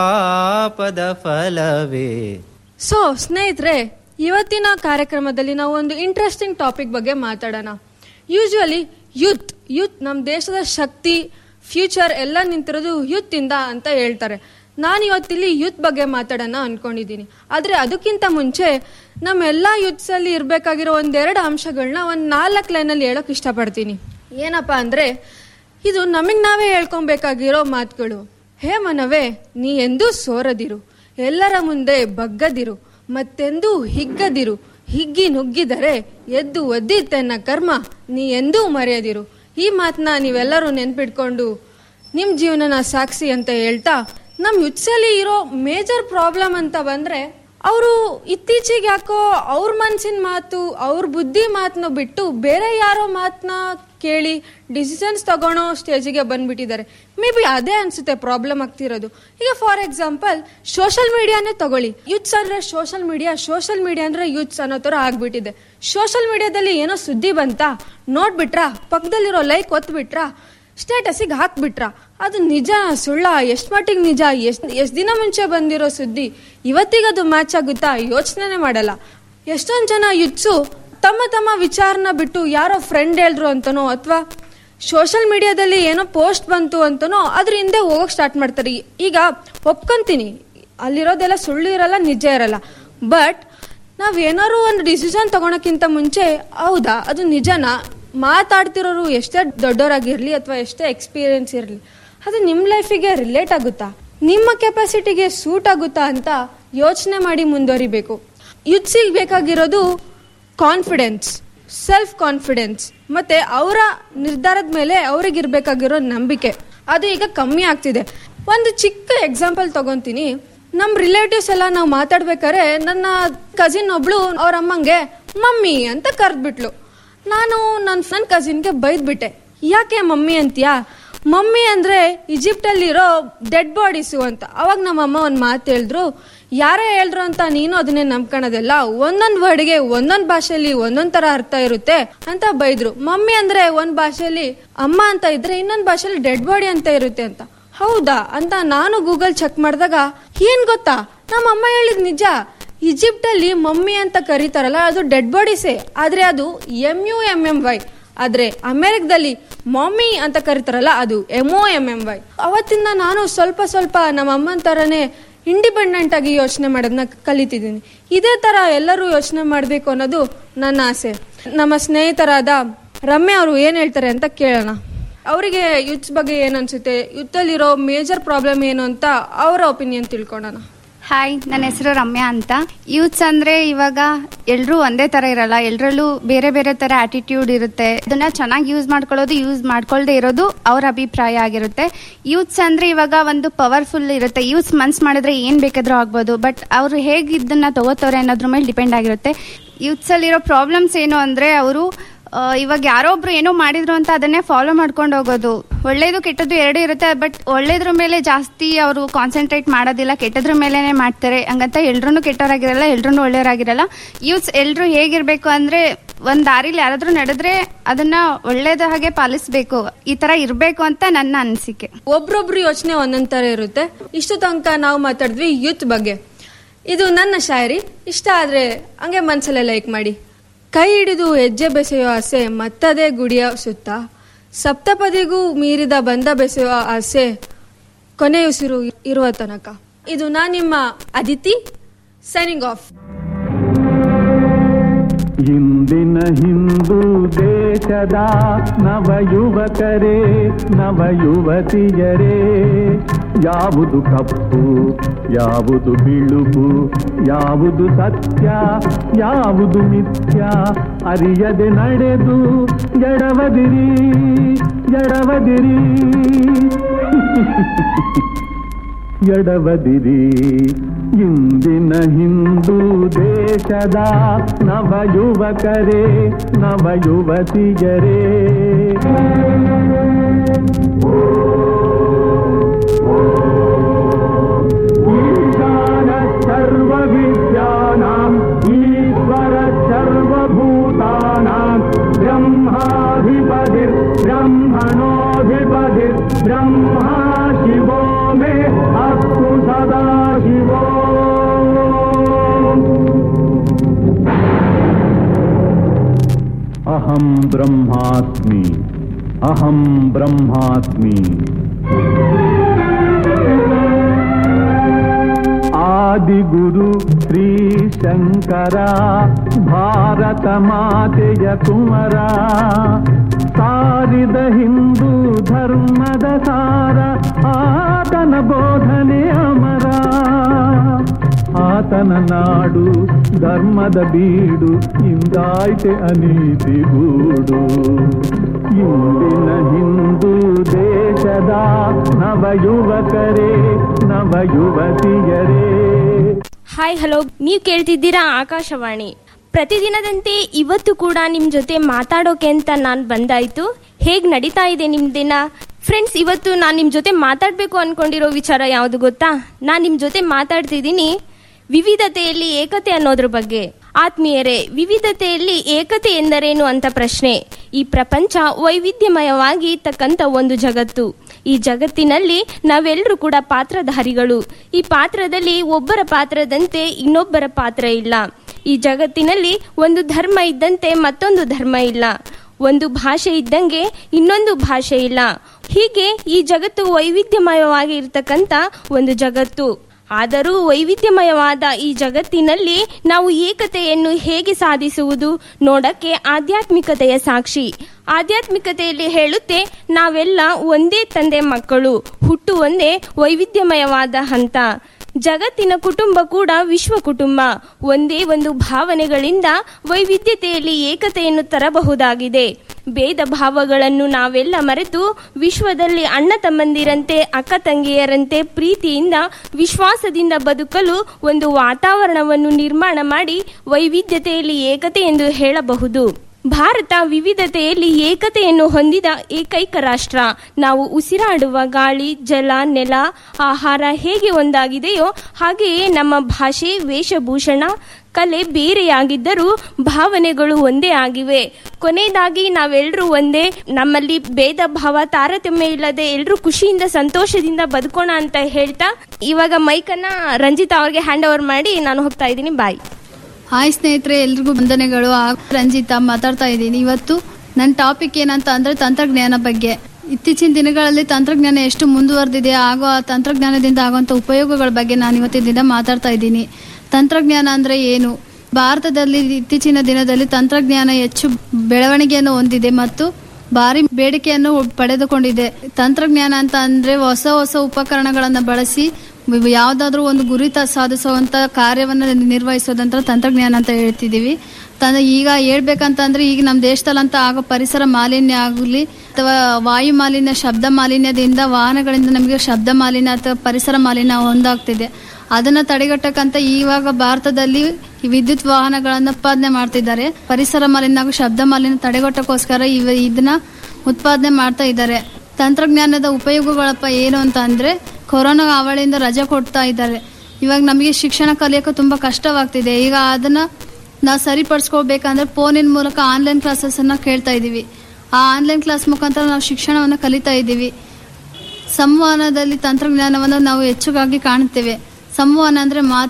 ಪಾಪದ ಫಲವೇ ಸೊ ಸ್ನೇಹಿತರೆ ಇವತ್ತಿನ ಕಾರ್ಯಕ್ರಮದಲ್ಲಿ ನಾವು ಒಂದು ಇಂಟ್ರೆಸ್ಟಿಂಗ್ ಟಾಪಿಕ್ ಬಗ್ಗೆ ಮಾತಾಡೋಣ ಯೂಶುವಲಿ ಯೂತ್ ಯೂತ್ ನಮ್ಮ ದೇಶದ ಶಕ್ತಿ ಫ್ಯೂಚರ್ ಎಲ್ಲ ನಿಂತಿರೋದು ಯೂತ್ ಇಂದ ಅಂತ ಹೇಳ್ತಾರೆ ನಾನು ಇವತ್ತಿಲ್ಲಿ ಯೂತ್ ಬಗ್ಗೆ ಮಾತಾಡೋಣ ಅನ್ಕೊಂಡಿದ್ದೀನಿ ಆದರೆ ಅದಕ್ಕಿಂತ ಮುಂಚೆ ನಮ್ಮೆಲ್ಲ ಯೂತ್ಸ್ ಅಲ್ಲಿ ಇರಬೇಕಾಗಿರೋ ಒಂದೆರಡು ಅಂಶಗಳನ್ನ ಒಂದು ನಾಲ್ಕು ಲೈನಲ್ಲಿ ಹೇಳೋಕೆ ಇಷ್ಟಪಡ್ತೀನಿ ಏನಪ್ಪ ಅಂದರೆ ಇದು ನಮಗೆ ನಾವೇ ಹೇಳ್ಕೊಬೇಕಾಗಿರೋ ಮಾತುಗಳು ಹೇ ಮನವೇ ನೀ ಎಂದೂ ಸೋರದಿರು ಎಲ್ಲರ ಮುಂದೆ ಬಗ್ಗದಿರು ಮತ್ತೆಂದೂ ಹಿಗ್ಗದಿರು ಹಿಗ್ಗಿ ನುಗ್ಗಿದರೆ ಎದ್ದು ಒದ್ದಿತ್ತೆನ್ನ ಕರ್ಮ ನೀ ಎಂದೂ ಮರೆಯದಿರು ಈ ಮಾತನ್ನ ನೀವೆಲ್ಲರೂ ನೆನ್ಪಿಟ್ಕೊಂಡು ನಿಮ್ಮ ಜೀವನನ ಸಾಕ್ಷಿ ಅಂತ ಹೇಳ್ತಾ ನಮ್ಮ ಯುತ್ಸಲ್ಲಿ ಇರೋ ಮೇಜರ್ ಪ್ರಾಬ್ಲಮ್ ಅಂತ ಬಂದ್ರೆ ಅವರು ಇತ್ತೀಚೆಗೆ ಯಾಕೋ ಅವ್ರ ಮನ್ಸಿನ ಮಾತು ಅವ್ರ ಬುದ್ಧಿ ಮಾತನ್ನ ಬಿಟ್ಟು ಬೇರೆ ಯಾರೋ ಮಾತನ್ನ ಕೇಳಿ ಡಿಸಿಷನ್ಸ್ ತಗೊಳೋ ಸ್ಟೇಜಿಗೆ ಬಂದ್ಬಿಟ್ಟಿದ್ದಾರೆ ಮೇ ಬಿ ಅದೇ ಅನ್ಸುತ್ತೆ ಪ್ರಾಬ್ಲಮ್ ಆಗ್ತಿರೋದು ಈಗ ಫಾರ್ ಎಕ್ಸಾಂಪಲ್ ಸೋಷಲ್ ಮೀಡಿಯಾನೇ ತಗೊಳ್ಳಿ ಯೂತ್ಸ್ ಅಂದ್ರೆ ಸೋಷಲ್ ಮೀಡಿಯಾ ಸೋಷಲ್ ಮೀಡಿಯಾ ಅಂದ್ರೆ ಯೂತ್ಸ್ ಅನ್ನೋ ಥರ ಆಗ್ಬಿಟ್ಟಿದೆ ಸೋಷಲ್ ಮೀಡಿಯಾದಲ್ಲಿ ಏನೋ ಸುದ್ದಿ ಬಂತಾ ನೋಡ್ಬಿಟ್ರಾ ಪಕ್ಕದಲ್ಲಿರೋ ಲೈಕ್ ಒತ್ಬಿಟ್ರಾ ಸ್ಟೇಟಸಿಗೆ ಹಾಕ್ಬಿಟ್ರ ಅದು ನಿಜ ಸುಳ್ಳ ಎಷ್ಟು ಮಟ್ಟಿಗೆ ನಿಜ ಎಷ್ಟು ಎಷ್ಟು ದಿನ ಮುಂಚೆ ಬಂದಿರೋ ಸುದ್ದಿ ಇವತ್ತಿಗೆ ಅದು ಮ್ಯಾಚ್ ಆಗುತ್ತಾ ಯೋಚನೆ ಮಾಡಲ್ಲ ಎಷ್ಟೊಂದು ಜನ ಯುತ್ಸು ತಮ್ಮ ತಮ್ಮ ವಿಚಾರನ ಬಿಟ್ಟು ಯಾರೋ ಫ್ರೆಂಡ್ ಹೇಳಿದ್ರು ಅಂತನೋ ಅಥವಾ ಸೋಷಲ್ ಮೀಡಿಯಾದಲ್ಲಿ ಏನೋ ಪೋಸ್ಟ್ ಬಂತು ಅಂತನೋ ಅದ್ರ ಹಿಂದೆ ಹೋಗಕ್ ಸ್ಟಾರ್ಟ್ ಮಾಡ್ತಾರೆ ಈಗ ಒಪ್ಕೊಂತೀನಿ ಅಲ್ಲಿರೋದೆಲ್ಲ ಸುಳ್ಳು ಇರಲ್ಲ ನಿಜ ಇರಲ್ಲ ಬಟ್ ನಾವ್ ಏನಾದ್ರು ಒಂದು ಡಿಸಿಷನ್ ತಗೊಳಕ್ಕಿಂತ ಮುಂಚೆ ಹೌದಾ ಅದು ನಿಜನಾ ಮಾತಾಡ್ತಿರೋರು ಎಷ್ಟೇ ದೊಡ್ಡವರಾಗಿರ್ಲಿ ಅಥವಾ ಎಷ್ಟೇ ಎಕ್ಸ್ಪೀರಿಯನ್ಸ್ ಇರಲಿ ಅದು ನಿಮ್ಮ ಲೈಫಿಗೆ ರಿಲೇಟ್ ಆಗುತ್ತಾ ನಿಮ್ಮ ಕೆಪಾಸಿಟಿಗೆ ಸೂಟ್ ಆಗುತ್ತಾ ಅಂತ ಯೋಚನೆ ಮಾಡಿ ಮುಂದುವರಿಬೇಕು ಯುತ್ಸಿಗೆ ಬೇಕಾಗಿರೋದು ಕಾನ್ಫಿಡೆನ್ಸ್ ಸೆಲ್ಫ್ ಕಾನ್ಫಿಡೆನ್ಸ್ ಮತ್ತೆ ಅವರ ನಿರ್ಧಾರದ ಮೇಲೆ ಅವ್ರಿಗಿರ್ಬೇಕಾಗಿರೋ ನಂಬಿಕೆ ಅದು ಈಗ ಕಮ್ಮಿ ಆಗ್ತಿದೆ ಒಂದು ಚಿಕ್ಕ ಎಕ್ಸಾಂಪಲ್ ತಗೊಂತೀನಿ ನಮ್ಮ ರಿಲೇಟಿವ್ಸ್ ಎಲ್ಲ ನಾವು ಮಾತಾಡ್ಬೇಕಾದ್ರೆ ನನ್ನ ಕಸಿನ್ ಒಬ್ಳು ಅವ್ರ ಅಮ್ಮಂಗೆ ಮಮ್ಮಿ ಅಂತ ಕರೆದ್ಬಿಟ್ಲು ನಾನು ನನ್ನ ನನ್ನ ಕಸಿನ್ಗೆ ಬೈದ್ಬಿಟ್ಟೆ ಯಾಕೆ ಮಮ್ಮಿ ಅಂತೀಯಾ ಮಮ್ಮಿ ಅಂದ್ರೆ ಈಜಿಪ್ಟ್ ಅಲ್ಲಿರೋ ಡೆಡ್ ಬಾಡೀಸು ಅಂತ ಅವಾಗ ನಮ್ಮಮ್ಮ ಒಂದು ಮಾತು ಹೇಳಿದ್ರು ಯಾರೇ ಹೇಳಿದ್ರು ಅಂತ ನೀನು ಅದನ್ನೇ ನಂಬ್ಕೊಳೋದಿಲ್ಲ ಒಂದೊಂದ್ ವರ್ಡ್ಗೆ ಒಂದೊಂದ್ ಭಾಷೆಯಲ್ಲಿ ಒಂದೊಂದ್ ತರ ಅರ್ಥ ಇರುತ್ತೆ ಅಂತ ಬೈದ್ರು ಮಮ್ಮಿ ಅಂದ್ರೆ ಒಂದ್ ಭಾಷೆಯಲ್ಲಿ ಅಮ್ಮ ಅಂತ ಇದ್ರೆ ಇನ್ನೊಂದ್ ಭಾಷೆಯಲ್ಲಿ ಡೆಡ್ ಬಾಡಿ ಅಂತ ಇರುತ್ತೆ ಅಂತ ಹೌದಾ ಅಂತ ನಾನು ಗೂಗಲ್ ಚೆಕ್ ಮಾಡಿದಾಗ ಏನ್ ಗೊತ್ತಾ ನಮ್ಮ ಅಮ್ಮ ಹೇಳಿದ್ ನಿಜ ಈಜಿಪ್ಟ್ ಅಲ್ಲಿ ಮಮ್ಮಿ ಅಂತ ಕರೀತಾರಲ್ಲ ಅದು ಡೆಡ್ ಬಾಡೀಸೇ ಆದ್ರೆ ಅದು M U M M Y ಆದ್ರೆ ಅಮೆರಿಕದಲ್ಲಿ ಮಮ್ಮಿ ಅಂತ ಕರೀತಾರಲ್ಲ ಅದು M O M M Y ಅವತ್ತಿಂದ ನಾನು ಸ್ವಲ್ಪ ಸ್ವಲ್ಪ ನಮ್ಮ ಅಮ್ಮನ ತರನೇ ಇಂಡಿಪೆಂಡೆಂಟ್ ಆಗಿ ಯೋಚನೆ ಮಾಡೋದನ್ನ ಕಲಿತಿದ್ದೀನಿ ಇದೇ ತರ ಎಲ್ಲರೂ ಯೋಚನೆ ಮಾಡಬೇಕು ಅನ್ನೋದು ನನ್ನ ಆಸೆ ನಮ್ಮ ಸ್ನೇಹಿತರಾದ ರಮ್ಯಾ ಅವರು ಏನ್ ಹೇಳ್ತಾರೆ ಅಂತ ಕೇಳೋಣ ಅವರಿಗೆ ಯುತ್ಸ್ ಬಗ್ಗೆ ಏನ್ ಅನ್ಸುತ್ತೆ ಯುತ್ತಲ್ಲಿರೋ ಮೇಜರ್ ಪ್ರಾಬ್ಲಮ್ ಏನು ಅಂತ ಅವರ ಒಪಿನಿಯನ್ ತಿಳ್ಕೊಳ್ಳೋಣ ಹಾಯ್ ನನ್ನ ಹೆಸರು ರಮ್ಯಾ ಅಂತ ಯೂತ್ಸ್ ಅಂದ್ರೆ ಇವಾಗ ಎಲ್ರೂ ಒಂದೇ ತರ ಇರಲ್ಲ ಎಲ್ರಲ್ಲೂ ಬೇರೆ ಬೇರೆ ತರ ಆಟಿಟ್ಯೂಡ್ ಇರುತ್ತೆ ಅದನ್ನ ಚೆನ್ನಾಗಿ ಯೂಸ್ ಮಾಡ್ಕೊಳ್ಳೋದು ಯೂಸ್ ಮಾಡ್ಕೊಳ್ದೆ ಇರೋದು ಅವ್ರ ಅಭಿಪ್ರಾಯ ಆಗಿರುತ್ತೆ ಯೂತ್ಸ್ ಅಂದ್ರೆ ಇವಾಗ ಒಂದು ಪವರ್ಫುಲ್ ಇರುತ್ತೆ ಯೂತ್ಸ್ ಮನ್ಸ್ ಮಾಡಿದ್ರೆ ಏನ್ ಬೇಕಾದ್ರೂ ಆಗ್ಬೋದು ಬಟ್ ಅವ್ರು ಹೇಗೆ ಇದನ್ನ ತಗೋತಾರೆ ಅನ್ನೋದ್ರ ಮೇಲೆ ಡಿಪೆಂಡ್ ಆಗಿರುತ್ತೆ ಯೂತ್ಸ್ ಅಲ್ಲಿರೋ ಪ್ರಾಬ್ಲಮ್ಸ್ ಏನು ಅಂದ್ರೆ ಅವರು ಇವಾಗ ಯಾರೋ ಒಬ್ರು ಏನೋ ಮಾಡಿದ್ರು ಅಂತ ಅದನ್ನೇ ಫಾಲೋ ಮಾಡ್ಕೊಂಡು ಹೋಗೋದು ಒಳ್ಳೇದು ಕೆಟ್ಟದ್ದು ಎರಡು ಇರುತ್ತೆ ಬಟ್ ಒಳ್ಳೇದ್ರ ಮೇಲೆ ಜಾಸ್ತಿ ಅವರು ಕಾನ್ಸಂಟ್ರೇಟ್ ಮಾಡೋದಿಲ್ಲ ಕೆಟ್ಟದ್ರ ಮೇಲೆನೆ ಮಾಡ್ತಾರೆ ಹಂಗಂತ ಎಲ್ರೂ ಕೆಟ್ಟವರಾಗಿರಲ್ಲ ಎಲ್ರೂ ಒಳ್ಳೆಯವರಾಗಿರಲ್ಲ ಯೂತ್ಸ್ ಎಲ್ರು ಹೇಗಿರ್ಬೇಕು ಅಂದ್ರೆ ಒಂದ್ ದಾರಿಲಿ ಯಾರಾದ್ರೂ ನಡೆದ್ರೆ ಅದನ್ನ ಒಳ್ಳೇದ ಹಾಗೆ ಪಾಲಿಸ್ಬೇಕು ಈ ತರ ಇರ್ಬೇಕು ಅಂತ ನನ್ನ ಅನಿಸಿಕೆ ಒಬ್ರೊಬ್ರು ಯೋಚನೆ ಒಂದೊಂದ್ ತರ ಇರುತ್ತೆ ಇಷ್ಟು ತನಕ ನಾವು ಮಾತಾಡಿದ್ವಿ ಯೂತ್ ಬಗ್ಗೆ ಇದು ನನ್ನ ಶಾಯರಿ ಇಷ್ಟ ಆದ್ರೆ ಹಂಗೆ ಮನ್ಸಲ್ಲೇ ಲೈಕ್ ಮಾಡಿ ಕೈ ಹಿಡಿದು ಹೆಜ್ಜೆ ಬೆಸೆಯೋ ಆಸೆ ಮತ್ತದೇ ಗುಡಿಯ ಸುತ್ತ ಸಪ್ತಪದಿಗೂ ಮೀರಿದ ಬಂದ ಬೆಸೆಯೋ ಆಸೆ ಕೊನೆಯುಸಿರು ಇರುವ ತನಕ ಇದು ನಾ ನಿಮ್ಮ ಅದಿತಿ ಸೈನಿಂಗ್ ಆಫ್ ಇಂದಿನ ಹಿಂದೂ ದೇಶದ ನವಯುವಕರೇ ನವಯುವತಿಯರೇ ಯಾವುದು ಕಪ್ಪು ಯಾವುದು ಬಿಳುಪು ಯಾವುದು ಸತ್ಯ ಯಾವುದು ಮಿಥ್ಯ ಅರಿಯದೆ ನಡೆದು ಎಡವದಿರಿ ಎಡವದಿರಿ ಎಡವದಿರಿ ಇಂದಿನ ಹಿಂದೂ ದೇಶದ ನವಯುವಕರೇ ನವಯುವತಿಯರೇ ಈಶಾನ ಸರ್ವ ವಿದ್ಯಾನಾಂ ಈಶ್ವರ ಸರ್ವಭೂತಾನಾಂ ಬ್ರಹ್ಮಾಧಿಪತಿರ್ ಬ್ರಹ್ಮಣೋಧಿಪತಿರ್ ಬ್ರಹ್ಮ ಶಿವೋ ಮೇ ಅಸ್ತು ಸದಾ ಶಿವೋ ಅಹಂ ಬ್ರಹ್ಮಾಸ್ಮಿ ಅಹಂ ಬ್ರಹ್ಮಾಸ್ಮಿ ಆದಿಗುರು ಶ್ರೀ ಶಂಕರ ಭಾರತ ಮಾತೆಯ ಕುಮರ ಸಾರಿದ ಹಿಂದೂ ಧರ್ಮದ ಸಾರ ಆತನ ಬೋಧನೆ ಅಮರ ಆತನ ನಾಡು ಧರ್ಮದ ಬೀಡು ಇಂದಾಯ್ತೆ ಅನೀತಿ ಗೂಡು ಇಂದಿನ ಹಿಂದೂ ದೇಶದ ನವಯುವಕರೇ ನವಯುವತಿಯರೇ ಹಾಯ್ ಹಲೋ ನೀವು ಕೇಳ್ತಿದ್ದೀರಾ ಆಕಾಶವಾಣಿ ಪ್ರತಿದಿನದಂತೆ ಇವತ್ತು ಕೂಡ ನಿಮ್ಮ ಜೊತೆ ಮಾತಾಡೋಕೆ ಅಂತ ನಾನು ಬಂದಾಯ್ತು ಹೇಗ್ ನಡೀತಾ ಇದೆ ನಿಮ್ ದಿನ ಫ್ರೆಂಡ್ಸ್ ಇವತ್ತು ನಾನು ನಿಮ್ಮ ಜೊತೆ ಮಾತಾಡಬೇಕು ಅನ್ಕೊಂಡಿರೋ ವಿಚಾರ ಯಾವುದು ಗೊತ್ತಾ ನಾನು ನಿಮ್ಮ ಜೊತೆ ಮಾತಾಡ್ತಿದ್ದೀನಿ ವಿವಿಧತೆಯಲ್ಲಿ ಏಕತೆ ಅನ್ನೋದ್ರ ಬಗ್ಗೆ ಆತ್ಮೀಯರೇ ವಿವಿಧತೆಯಲ್ಲಿ ಏಕತೆ ಎಂದರೇನು ಅಂತ ಪ್ರಶ್ನೆ ಈ ಪ್ರಪಂಚ ವೈವಿಧ್ಯಮಯವಾಗಿ ತಕ್ಕಂತ ಒಂದು ಜಗತ್ತು ಈ ಜಗತ್ತಿನಲ್ಲಿ ನಾವೆಲ್ಲರೂ ಕೂಡ ಪಾತ್ರಧಾರಿಗಳು ಈ ಪಾತ್ರದಲ್ಲಿ ಒಬ್ಬರ ಪಾತ್ರದಂತೆ ಇನ್ನೊಬ್ಬರ ಪಾತ್ರ ಇಲ್ಲ ಈ ಜಗತ್ತಿನಲ್ಲಿ ಒಂದು ಧರ್ಮ ಇದ್ದಂತೆ ಮತ್ತೊಂದು ಧರ್ಮ ಇಲ್ಲ ಒಂದು ಭಾಷೆ ಇದ್ದಂಗೆ ಇನ್ನೊಂದು ಭಾಷೆ ಇಲ್ಲ ಹೀಗೆ ಈ ಜಗತ್ತು ವೈವಿಧ್ಯಮಯವಾಗಿ ಇರತಕ್ಕಂತ ಒಂದು ಜಗತ್ತು ಆದರೂ ವೈವಿಧ್ಯಮಯವಾದ ಈ ಜಗತ್ತಿನಲ್ಲಿ ನಾವು ಏಕತೆಯನ್ನು ಹೇಗೆ ಸಾಧಿಸುವುದು ನೋಡಕ್ಕೆ ಆಧ್ಯಾತ್ಮಿಕತೆಯ ಸಾಕ್ಷಿ ಆಧ್ಯಾತ್ಮಿಕತೆಯಲ್ಲಿ ಹೇಳುತ್ತೆ ನಾವೆಲ್ಲ ಒಂದೇ ತಂದೆ ಮಕ್ಕಳು ಹುಟ್ಟು ಒಂದೇ ವೈವಿಧ್ಯಮಯವಾದ ಹಂತ ಜಗತ್ತಿನ ಕುಟುಂಬ ಕೂಡ ವಿಶ್ವ ಕುಟುಂಬ ಒಂದೇ ಒಂದು ಭಾವನೆಗಳಿಂದ ವೈವಿಧ್ಯತೆಯಲ್ಲಿ ಏಕತೆಯನ್ನು ತರಬಹುದಾಗಿದೆ ಭೇದ ಭಾವಗಳನ್ನು ನಾವೆಲ್ಲ ಮರೆತು ವಿಶ್ವದಲ್ಲಿ ಅಣ್ಣ ತಮ್ಮಂದಿರಂತೆ ಅಕ್ಕ ತಂಗಿಯರಂತೆ ಪ್ರೀತಿಯಿಂದ ವಿಶ್ವಾಸದಿಂದ ಬದುಕಲು ಒಂದು ವಾತಾವರಣವನ್ನು ನಿರ್ಮಾಣ ಮಾಡಿ ವೈವಿಧ್ಯತೆಯಲ್ಲಿ ಏಕತೆ ಎಂದು ಹೇಳಬಹುದು ಭಾರತ ವಿವಿಧತೆಯಲ್ಲಿ ಏಕತೆಯನ್ನು ಹೊಂದಿದ ಏಕೈಕ ರಾಷ್ಟ್ರ ನಾವು ಉಸಿರಾಡುವ ಗಾಳಿ ಜಲ ನೆಲ ಆಹಾರ ಹೇಗೆ ಒಂದಾಗಿದೆಯೋ ಹಾಗೆಯೇ ನಮ್ಮ ಭಾಷೆ ವೇಷಭೂಷಣ ಕಲೆ ಬೇರೆಯಾಗಿದ್ದರೂ ಭಾವನೆಗಳು ಒಂದೇ ಆಗಿವೆ ಕೊನೆಯದಾಗಿ ನಾವೆಲ್ಲರೂ ಒಂದೇ ನಮ್ಮಲ್ಲಿ ಭೇದ ಭಾವ ತಾರತಮ್ಯ ಇಲ್ಲದೆ ಎಲ್ಲರೂ ಖುಷಿಯಿಂದ ಸಂತೋಷದಿಂದ ಬದುಕೋಣ ಅಂತ ಹೇಳ್ತಾ ಇವಾಗ ಮೈಕನ್ನ ರಂಜಿತಾ ಅವ್ರಿಗೆ ಹ್ಯಾಂಡ್ ಓವರ್ ಮಾಡಿ ನಾನು ಹೋಗ್ತಾ ಇದ್ದೀನಿ ಬಾಯ್ ಹಾಯ್ ಸ್ನೇಹಿತರೆ ಎಲ್ರಿಗೂ ವಂದನೆಗಳು ಆ ರಂಜಿತಾ ಮಾತಾಡ್ತಾ ಇದ್ದೀನಿ ಇವತ್ತು ನನ್ನ ಟಾಪಿಕ್ ಏನಂತ ಅಂದ್ರೆ ತಂತ್ರಜ್ಞಾನ ಬಗ್ಗೆ ಇತ್ತೀಚಿನ ದಿನಗಳಲ್ಲಿ ತಂತ್ರಜ್ಞಾನ ಎಷ್ಟು ಮುಂದುವರೆದಿದೆ ಹಾಗೂ ಆ ತಂತ್ರಜ್ಞಾನದಿಂದ ಆಗುವಂಥ ಉಪಯೋಗಗಳ ಬಗ್ಗೆ ನಾನು ಇವತ್ತಿನ ದಿನ ಮಾತಾಡ್ತಾ ಇದ್ದೀನಿ ತಂತ್ರಜ್ಞಾನ ಅಂದ್ರೆ ಏನು ಭಾರತದಲ್ಲಿ ಇತ್ತೀಚಿನ ದಿನದಲ್ಲಿ ತಂತ್ರಜ್ಞಾನ ಹೆಚ್ಚು ಬೆಳವಣಿಗೆಯನ್ನು ಹೊಂದಿದೆ ಮತ್ತು ಭಾರಿ ಬೇಡಿಕೆಯನ್ನು ಪಡೆದುಕೊಂಡಿದೆ ತಂತ್ರಜ್ಞಾನ ಅಂತ ಅಂದ್ರೆ ಹೊಸ ಹೊಸ ಉಪಕರಣಗಳನ್ನು ಬಳಸಿ ಯಾವುದಾದ್ರೂ ಒಂದು ಗುರಿ ತ- ಸಾಧಿಸುವಂತ ಕಾರ್ಯವನ್ನು ನಿರ್ವಹಿಸೋದಂತ ತಂತ್ರಜ್ಞಾನ ಅಂತ ಹೇಳ್ತಿದೀವಿ ತನ್ನ ಈಗ ಹೇಳ್ಬೇಕಂತಂದ್ರೆ ಈಗ ನಮ್ಮ ದೇಶದಲ್ಲಂತ ಆಗೋ ಪರಿಸರ ಮಾಲಿನ್ಯ ಆಗಲಿ ಅಥವಾ ವಾಯು ಮಾಲಿನ್ಯ ಶಬ್ದ ಮಾಲಿನ್ಯದಿಂದ ವಾಹನಗಳಿಂದ ನಮಗೆ ಶಬ್ದ ಮಾಲಿನ್ಯ ಅಥವಾ ಪರಿಸರ ಮಾಲಿನ್ಯ ಒಂದಾಗ್ತಿದೆ ಅದನ್ನ ತಡೆಗಟ್ಟಕ್ಕಂತ ಇವಾಗ ಭಾರತದಲ್ಲಿ ಈ ವಿದ್ಯುತ್ ವಾಹನಗಳನ್ನ ಉತ್ಪಾದನೆ ಮಾಡ್ತಿದ್ದಾರೆ ಪರಿಸರ ಮಾಲಿನ್ಯ ಹಾಗೂ ಶಬ್ದ ಮಾಲಿನ್ಯ ತಡೆಗಟ್ಟಕ್ಕೋಸ್ಕರ ಇವ ಇದನ್ನ ಉತ್ಪಾದನೆ ಮಾಡ್ತಾ ಇದ್ದಾರೆ ತಂತ್ರಜ್ಞಾನದ ಉಪಯೋಗಗಳಪ್ಪ ಏನು ಅಂತ ಅಂದ್ರೆ ಕೊರೋನಾ ಅವಳಿಂದ ರಜೆ ಕೊಡ್ತಾ ಇದ್ದಾರೆ ಇವಾಗ ನಮಗೆ ಶಿಕ್ಷಣ ಕಲಿಯೋಕೆ ತುಂಬಾ ಕಷ್ಟವಾಗ್ತಿದೆ ಈಗ ಅದನ್ನ ನಾವು ಸರಿಪಡಿಸ್ಕೋಬೇಕಂದ್ರೆ ಫೋನಿನ ಮೂಲಕ ಆನ್ಲೈನ್ ಕ್ಲಾಸಸ್ ಅನ್ನ ಕೇಳ್ತಾ ಇದೀವಿ ಆ ಆನ್ಲೈನ್ ಕ್ಲಾಸ್ ಮುಖಾಂತರ ನಾವು ಶಿಕ್ಷಣವನ್ನು ಕಲಿತಾ ಇದ್ದೀವಿ ಸಂವಹನದಲ್ಲಿ ತಂತ್ರಜ್ಞಾನವನ್ನು ನಾವು ಹೆಚ್ಚುಗಾಗಿ ಕಾಣುತ್ತೇವೆ ಸಂವಹನ ಅಂದ್ರೆ ಮಾತು